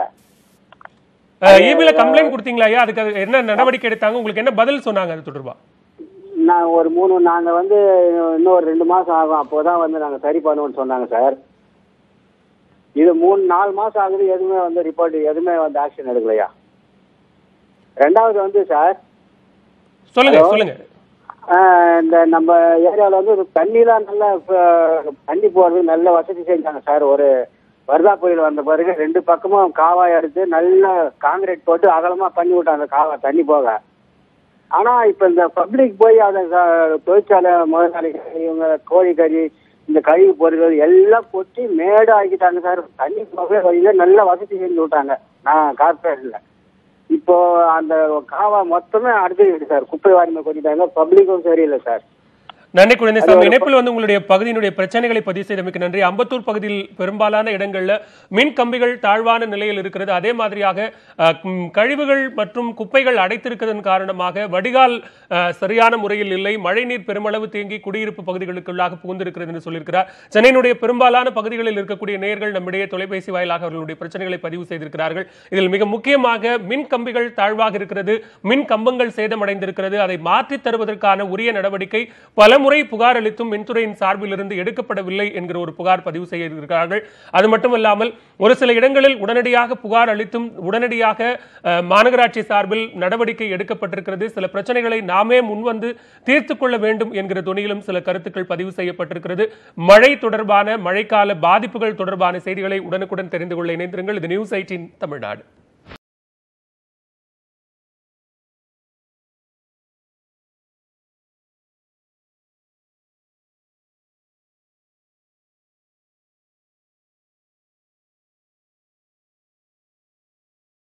[SPEAKER 2] இபில கம்ப்ளைண்ட் கொடுத்தீங்களா ஐயா அதுக்கு அது என்ன நடவடிக்கை எடுத்தாங்க உங்களுக்கு என்ன பதில் சொன்னாங்க அது தொடர்பா
[SPEAKER 22] நான் ஒரு மூணு நாங்க வந்து இன்னும் ஒரு ரெண்டு மாசம் ஆகும் அப்போதான் வந்து நாங்க சரி பண்ணுவோம்னு சொன்னாங்க சார் இது மூணு நாலு மாசம் ஆகுது எதுவுமே வந்து ரிப்போர்ட் எதுவுமே வந்து ஆக்ஷன் எடுக்கலையா ரெண்டாவது வந்து சார்
[SPEAKER 2] சொல்லுங்க
[SPEAKER 22] Hello?
[SPEAKER 2] சொல்லுங்க
[SPEAKER 22] ஆஹ் இந்த நம்ம ஏரியாவில் வந்து ஒரு தண்ணிலாம் நல்ல அஹ், தண்ணி போறது நல்ல வசதி செஞ்சாங்க சார் ஒரு வருதா புயல் வந்த பிறகு ரெண்டு பக்கமும் காவாய் எடுத்து நல்ல காங்கிரீட் போட்டு அகலமா பண்ணி விட்டாங்க காவா தண்ணி போக ஆனா இப்ப இந்த பப்ளிக் போய் அதை க- தொழிற்சாலை முதலாளிகள் இவங்க கோழிக்கறி இந்த கழிவு பொருட்கள் எல்லாம் கொட்டி மேடு ஆக்கிட்டாங்க சார் தண்ணி போகவே வழியில நல்ல வசதி செஞ்சு விட்டாங்க நான் கார்பரேட்ல இப்போ அந்த காவா மொத்தமே அடைச்சிக்கிட்டு சார் குப்பை வாரிமை கொட்டிட்டாங்க பப்ளிக்கும் சரியில்லை சார்
[SPEAKER 2] நன்றி குழந்தை
[SPEAKER 22] அது
[SPEAKER 2] சாமி
[SPEAKER 22] ஒரு
[SPEAKER 2] இணைப்பில் வந்து உங்களுடைய பகுதியினுடைய பிரச்சனைகளை பதிவு செய்தமைக்கு நன்றி அம்பத்தூர் பகுதியில் பெரும்பாலான இடங்கள்ல மின் கம்பிகள் தாழ்வான நிலையில் இருக்கிறது அதே மாதிரியாக அஹ், ம், கழிவுகள் மற்றும் குப்பைகள் அடைத்திருக்கிறதன் காரணமாக வடிகால் அஹ், சரியான முறையில் இல்லை மழைநீர் பெருமளவு தேங்கி குடியிருப்பு பகுதிகளுக்குள்ளாக புகுந்திருக்கிறது என்று சொல்லியிருக்கிறார் சென்னையினுடைய பெரும்பாலான பகுதிகளில் இருக்கக்கூடிய நேர்கள் நம்மிடையே தொலைபேசி வாயிலாக அவர்களுடைய பிரச்சனைகளை பதிவு செய்திருக்கிறார்கள் இதில் மிக முக்கியமாக மின் கம்பிகள் தாழ்வாக இருக்கிறது மின் கம்பங்கள் சேதமடைந்திருக்கிறது அதை மாற்றித் தருவதற்கான உரிய நடவடிக்கை பலமுறை புகார் அளித்தும் மின்துறையின் சார்பிலிருந்து எடுக்கப்படவில்லை என்கிற ஒரு புகார் பதிவு செய்திருக்கிறார்கள் அது மட்டுமல்லாமல் ஒரு சில இடங்களில் உடனடியாக புகார் அளித்தும் உடனடியாக அஹ், மாநகராட்சி சார்பில் நடவடிக்கை எடுக்கப்பட்டிருக்கிறது சில பிரச்சனைகளை நாமே முன்வந்து தீர்த்துக் கொள்ள வேண்டும் என்கிற துணியிலும் சில கருத்துக்கள் பதிவு செய்யப்பட்டிருக்கிறது மழை தொடர்பான மழைக்கால பாதிப்புகள் தொடர்பான செய்திகளை உடனுக்குடன் தெரிந்து கொள்ள இணைந்திருங்கள் இது நியூஸ் எயிட்டின் தமிழ்நாடு